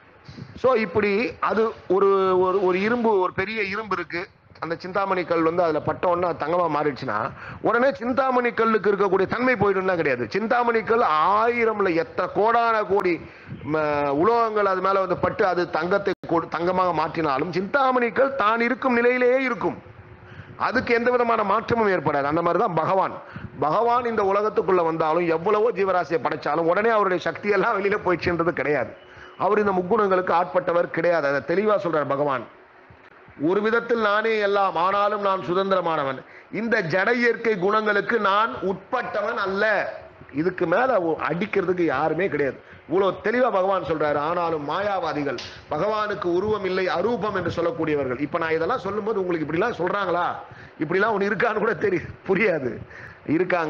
ஸோ இப்படி அது ஒரு ஒரு ஒரு இரும்பு ஒரு பெரிய இரும்பு இருக்கு அந்த சிந்தாமணி கல் வந்து அதில் பட்ட உடனே அது தங்கமாக மாறிடுச்சுன்னா உடனே சிந்தாமணி கல்லுக்கு இருக்கக்கூடிய தன்மை போயிடும்னா கிடையாது சிந்தாமணி கல் ஆயிரம்ல எத்தனை கோடான கோடி ம, உலோகங்கள் அது மேலே வந்து பட்டு அது தங்கத்தை கொடு- தங்கமாக மாற்றினாலும் சிந்தாமணி கல் தான் இருக்கும் நிலையிலேயே இருக்கும் அதுக்கு எந்த விதமான மாற்றமும் ஏற்படாது அந்த மாதிரி தான் பகவான் பகவான் இந்த உலகத்துக்குள்ள வந்தாலும் எவ்வளவோ ஜீவராசியை படைச்சாலும் உடனே அவருடைய சக்தியெல்லாம் வெளியில போயிடுச்சுன்றது கிடையாது அவர் இந்த முக்குணங்களுக்கு ஆட்பட்டவர் கிடையாது அதை தெளிவா சொல்றார் பகவான் ஒரு விதத்தில் நானே எல்லாம் ஆனாலும் நான் சுதந்திரமானவன் இந்த ஜட இயற்கை குணங்களுக்கு நான் உட்பட்டவன் அல்ல இதுக்கு மேல ஒ- அடிக்கிறதுக்கு யாருமே கிடையாது இவ்வளவு தெளிவா பகவான் சொல்றாரு ஆனாலும் மாயாவாதிகள் பகவானுக்கு உருவம் இல்லை அரூபம் என்று சொல்லக்கூடியவர்கள் இப்ப நான் இதெல்லாம் சொல்லும்போது உங்களுக்கு இப்படிலாம் சொல்றாங்களா இப்படிலாம் ஒன்று இருக்கான்னு கூட தெரியும் புரியாது இருக்காங்க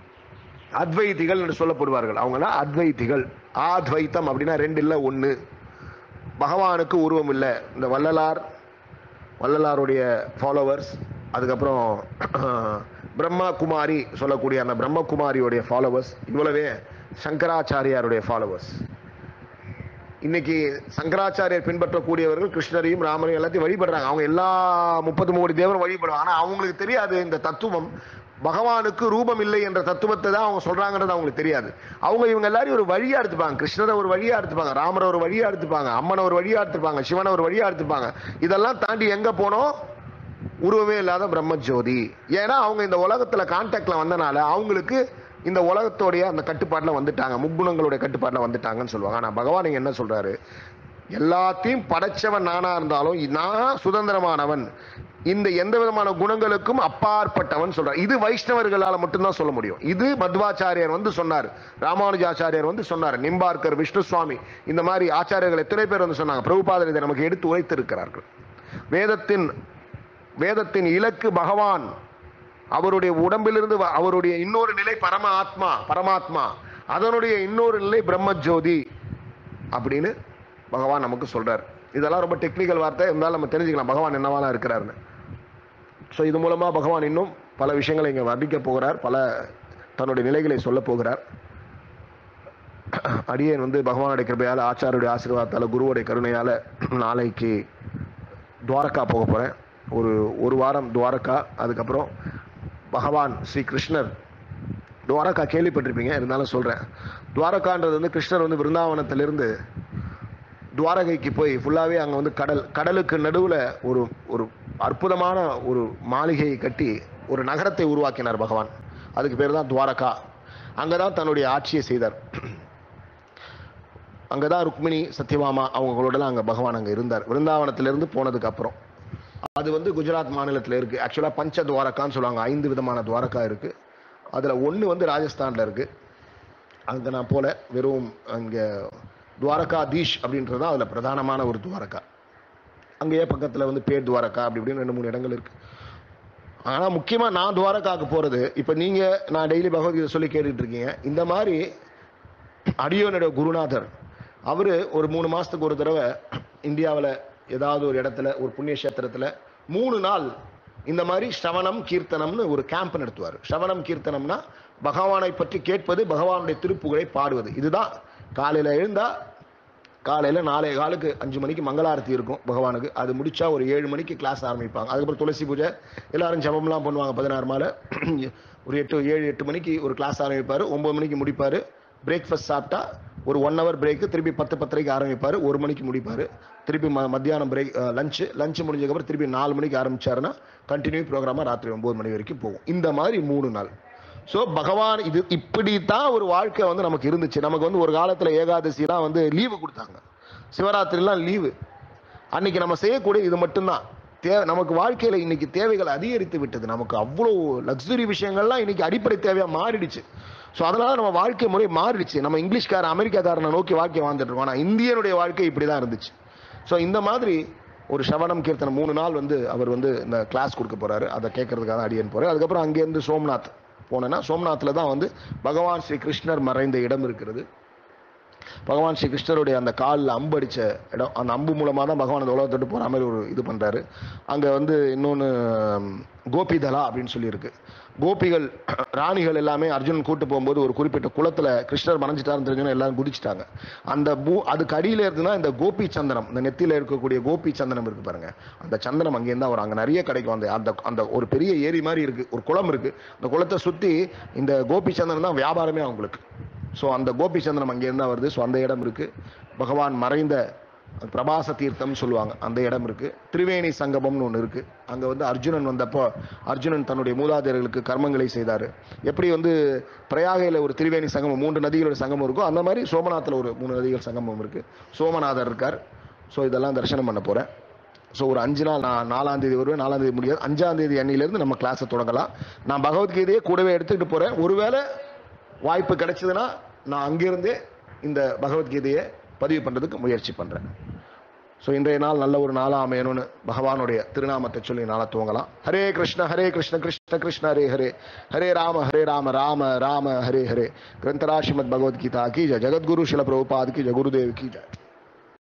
அத்வைதிகள் என்று சொல்லப்படுவார்கள் அவங்கலாம் அத்வைதிகள் ஆத்வைத்தம் அப்படின்னா ரெண்டு இல்லை ஒன்று பகவானுக்கு உருவம் இல்லை இந்த வள்ளலார் வள்ளலாருடைய ஃபாலோவர்ஸ் அதுக்கப்புறம் பிரம்மா குமாரி சொல்லக்கூடிய அந்த பிரம்மகுமாரியுடைய ஃபாலோவர்ஸ் இவ்வளவே சங்கராச்சாரியாருடைய ஃபாலோவர்ஸ் இன்னைக்கு சங்கராச்சாரியர் பின்பற்றக்கூடியவர்கள் கிருஷ்ணரையும் ராமரையும் எல்லாத்தையும் வழிபடுறாங்க அவங்க எல்லா முப்பது கோடி தேவரும் வழிபடுறாங்க ஆனா அவங்களுக்கு தெரியாது இந்த தத்துவம் பகவானுக்கு ரூபம் இல்லை என்ற தத்துவத்தை தான் அவங்க சொல்றாங்கன்றது அவங்களுக்கு தெரியாது அவங்க இவங்க எல்லாரையும் ஒரு வழியா எடுத்துப்பாங்க கிருஷ்ணரை ஒரு வழியா எடுத்துப்பாங்க ராமரை ஒரு வழியா எடுத்துப்பாங்க அம்மனை ஒரு வழியா எடுத்துப்பாங்க சிவனை ஒரு வழியா எடுத்துப்பாங்க இதெல்லாம் தாண்டி எங்க போனோம் உருவமே இல்லாத பிரம்மஜோதி ஏன்னா அவங்க இந்த உலகத்துல கான்டாக்ட்ல வந்தனால அவங்களுக்கு இந்த உலகத்தோடைய அந்த கட்டுப்பாட்டுல வந்துட்டாங்க முக்குணங்களுடைய கட்டுப்பாட்டுல வந்துட்டாங்கன்னு சொல்லுவாங்க ஆனா பகவான் இங்க என்ன சொல்றாரு எல்லாத்தையும் படைச்சவன் நானா இருந்தாலும் நான் சுதந்திரமானவன் இந்த எந்த விதமான குணங்களுக்கும் அப்பாற்பட்டவன் சொல்றார் இது வைஷ்ணவர்களால மட்டும்தான் சொல்ல முடியும் இது மத்வாச்சாரியர் வந்து சொன்னார் ராமானுஜாச்சாரியர் வந்து சொன்னார் நிம்பார்க்கர் விஷ்ணு சுவாமி இந்த மாதிரி ஆச்சாரியர்கள் எத்தனை பேர் வந்து சொன்னாங்க பிரபுபாதர் இதை நமக்கு எடுத்து உரைத்திருக்கிறார்கள் வேதத்தின் வேதத்தின் இலக்கு பகவான் அவருடைய உடம்பிலிருந்து வ- அவருடைய இன்னொரு நிலை பரம ஆத்மா பரமாத்மா அதனுடைய இன்னொரு நிலை பிரம்மஜோதி அப்படின்னு பகவான் நமக்கு சொல்றார் இதெல்லாம் ரொம்ப டெக்னிக்கல் வார்த்தை இருந்தாலும் நம்ம தெரிஞ்சுக்கலாம் பகவான் என்னவாலாம் இருக்கிறாருன்னு ஸோ இது மூலமா பகவான் இன்னும் பல விஷயங்களை இங்கே வர்ணிக்க போகிறார் பல தன்னுடைய நிலைகளை சொல்ல போகிறார் அடியேன் வந்து பகவானுடைய கிருபையால ஆச்சாரியுடைய ஆசீர்வாதத்தால குருவுடைய கருணையால நாளைக்கு துவாரகா போக போறேன் ஒரு ஒரு வாரம் துவாரகா அதுக்கப்புறம் பகவான் ஸ்ரீ கிருஷ்ணர் துவாரகா கேள்விப்பட்டிருப்பீங்க இருந்தாலும் சொல்றேன் துவாரகான்றது வந்து கிருஷ்ணர் வந்து விருந்தாவனத்திலிருந்து துவாரகைக்கு போய் ஃபுல்லாகவே அங்கே வந்து கடல் கடலுக்கு நடுவில் ஒரு ஒரு அற்புதமான ஒரு மாளிகையை கட்டி ஒரு நகரத்தை உருவாக்கினார் பகவான் அதுக்கு பேர் தான் துவாரகா அங்கே தான் தன்னுடைய ஆட்சியை செய்தார் அங்கே தான் ருக்மிணி சத்யபாமா அவங்களோடலாம் அங்கே பகவான் அங்கே இருந்தார் விருந்தாவனத்திலிருந்து போனதுக்கு அப்புறம் அது வந்து குஜராத் மாநிலத்தில் இருக்குது ஆக்சுவலாக பஞ்ச துவாரகான்னு சொல்லுவாங்க ஐந்து விதமான துவாரகா இருக்குது அதில் ஒன்று வந்து ராஜஸ்தானில் இருக்குது அங்கே நான் போல வெறும் அங்கே துவாரகாதீஷ் அப்படின்றது தான் அதில் பிரதானமான ஒரு துவாரகா அங்கேயே பக்கத்தில் வந்து பேர் துவாரகா அப்படி இப்படின்னு ரெண்டு மூணு இடங்கள் இருக்குது ஆனால் முக்கியமாக நான் துவாரகாவுக்கு போகிறது இப்போ நீங்கள் நான் டெய்லி பகவத்கீதை சொல்லி கேட்டுட்டு இருக்கீங்க இந்த மாதிரி அடியோனுடைய குருநாதர் அவர் ஒரு மூணு மாதத்துக்கு ஒரு தடவை இந்தியாவில் ஏதாவது ஒரு இடத்துல ஒரு புண்ணிய கஷேத்திரத்தில் மூணு நாள் இந்த மாதிரி ஸ்ரவணம் கீர்த்தனம்னு ஒரு கேம்ப் நடத்துவார் ஸ்ரவணம் கீர்த்தனம்னா பகவானை பற்றி கேட்பது பகவானுடைய திருப்புகழை பாடுவது இதுதான் காலையில் எழுந்தா காலையில் நாலே காலுக்கு அஞ்சு மணிக்கு மங்களாரத்தி இருக்கும் பகவானுக்கு அது முடிச்சா ஒரு ஏழு மணிக்கு கிளாஸ் ஆரம்பிப்பாங்க அதுக்கப்புறம் துளசி பூஜை எல்லாரும் ஜபம்லாம் பண்ணுவாங்க பதினாறு மாலை ஒரு எட்டு ஏழு எட்டு மணிக்கு ஒரு கிளாஸ் ஆரம்பிப்பார் ஒம்பது மணிக்கு முடிப்பார் பிரேக்ஃபாஸ்ட் சாப்பிட்டா ஒரு ஒன் ஹவர் பிரேக்கு திருப்பி பத்து பத்தரைக்கு ஆரம்பிப்பார் ஒரு மணிக்கு முடிப்பார் திருப்பி ம மத்தியானம் பிரேக் லஞ்சு லஞ்சு முடிஞ்சதுக்கப்புறம் திருப்பி நாலு மணிக்கு ஆரம்பிச்சாருன்னா கண்டினியூ ப்ரோக்ராமாக ராத்திரி ஒம்பது மணி வரைக்கும் போகும் இந்த மாதிரி மூணு நாள் ஸோ பகவான் இது இப்படி தான் ஒரு வாழ்க்கை வந்து நமக்கு இருந்துச்சு நமக்கு வந்து ஒரு காலத்தில் ஏகாதசிலாம் வந்து லீவு கொடுத்தாங்க சிவராத்திரிலாம் லீவு அன்னைக்கு நம்ம செய்யக்கூடிய இது மட்டும்தான் தே நமக்கு வாழ்க்கையில் இன்னைக்கு தேவைகள் அதிகரித்து விட்டது நமக்கு அவ்வளோ லக்ஸுரி விஷயங்கள்லாம் இன்னைக்கு அடிப்படை தேவையாக மாறிடுச்சு ஸோ அதனால நம்ம வாழ்க்கை முறை மாறிடுச்சு நம்ம இங்கிலீஷ்கார அமெரிக்காக்காரனை நோக்கி வாழ்க்கை வாழ்ந்துட்டு இருக்கோம் ஆனால் இந்தியனுடைய வாழ்க்கை இப்படி தான் இருந்துச்சு ஸோ இந்த மாதிரி ஒரு சவணம் கீர்த்தனம் மூணு நாள் வந்து அவர் வந்து இந்த கிளாஸ் கொடுக்க போறாரு அதை கேட்கறதுக்காக அடியன் போறாரு அதுக்கப்புறம் அங்கேருந்து சோம்நாத் போனேன்னா சோம்நாத்தில் தான் வந்து பகவான் ஸ்ரீ கிருஷ்ணர் மறைந்த இடம் இருக்கிறது பகவான் ஸ்ரீ கிருஷ்ணருடைய அந்த காலில் அம்பு அடிச்ச இடம் அந்த அம்பு மூலமாக தான் பகவான் அந்த உலகத்தொட்டு போகிற மாதிரி ஒரு இது பண்ணுறாரு அங்கே வந்து இன்னொன்று கோபிதலா அப்படின்னு சொல்லியிருக்கு கோபிகள் ராணிகள் எல்லாமே அர்ஜுனன் கூட்டு போகும்போது ஒரு குறிப்பிட்ட குளத்தில் கிருஷ்ணர் மறைஞ்சிட்டாருன்னு தெரிஞ்சோன்னா எல்லாரும் குதிச்சிட்டாங்க அந்த பூ அதுக்கு அடியில் இருந்துன்னா இந்த கோபி சந்தனம் இந்த நெத்தியில் இருக்கக்கூடிய கோபி சந்தனம் இருக்கு பாருங்க அந்த சந்தனம் அங்கேருந்து தான் வரும் அங்கே நிறைய கிடைக்கும் அந்த அந்த அந்த ஒரு பெரிய ஏரி மாதிரி இருக்கு ஒரு குளம் இருக்கு அந்த குளத்தை சுற்றி இந்த கோபி சந்தனம் தான் வியாபாரமே அவங்களுக்கு ஸோ அந்த கோபி சந்திரம் அங்கேருந்து தான் வருது ஸோ அந்த இடம் இருக்கு பகவான் மறைந்த பிரபாச தீர்த்தம்னு சொல்லுவாங்க அந்த இடம் இருக்கு திரிவேணி சங்கமம்னு ஒன்று இருக்கு அங்க வந்து அர்ஜுனன் வந்தப்போ அர்ஜுனன் தன்னுடைய மூதாதையர்களுக்கு கர்மங்களை செய்தார் எப்படி வந்து பிரயாகையில் ஒரு திரிவேணி சங்கமம் மூன்று நதிகளோட சங்கமம் இருக்கோ அந்த மாதிரி சோமநாத்தில் ஒரு மூணு நதிகள் சங்கமம் இருக்கு சோமநாதர் இருக்கார் ஸோ இதெல்லாம் தரிசனம் பண்ண போறேன் ஸோ ஒரு அஞ்சு நாள் நான் நாலாம் தேதி வருவேன் நாலாம் தேதி முடியாது அஞ்சாம் தேதி அன்னிலேருந்து நம்ம கிளாஸை தொடங்கலாம் நான் பகவத்கீதையை கூடவே எடுத்துக்கிட்டு போறேன் ஒருவேளை வாய்ப்பு கிடைச்சதுன்னா நான் அங்கிருந்தே இந்த பகவத்கீதையை பதிவு பண்றதுக்கு முயற்சி பண்றேன் ஸோ இன்றைய நாள் நல்ல ஒரு நாளா அமையணும்னு பகவானுடைய திருநாமத்தை சொல்லி நாளை துவங்கலாம் ஹரே கிருஷ்ண ஹரே கிருஷ்ண கிருஷ்ண கிருஷ்ண ஹரே ஹரே ஹரே ராம ஹரே ராம ராம ராம ஹரே ஹரே கிரந்தரா ஸ்ரீமத் பகவத்கீதா கி ஜெய் ஜெகத்குரு சில பிரபுபாத் கி ஜெய் குருதேவ் கி ஜெய்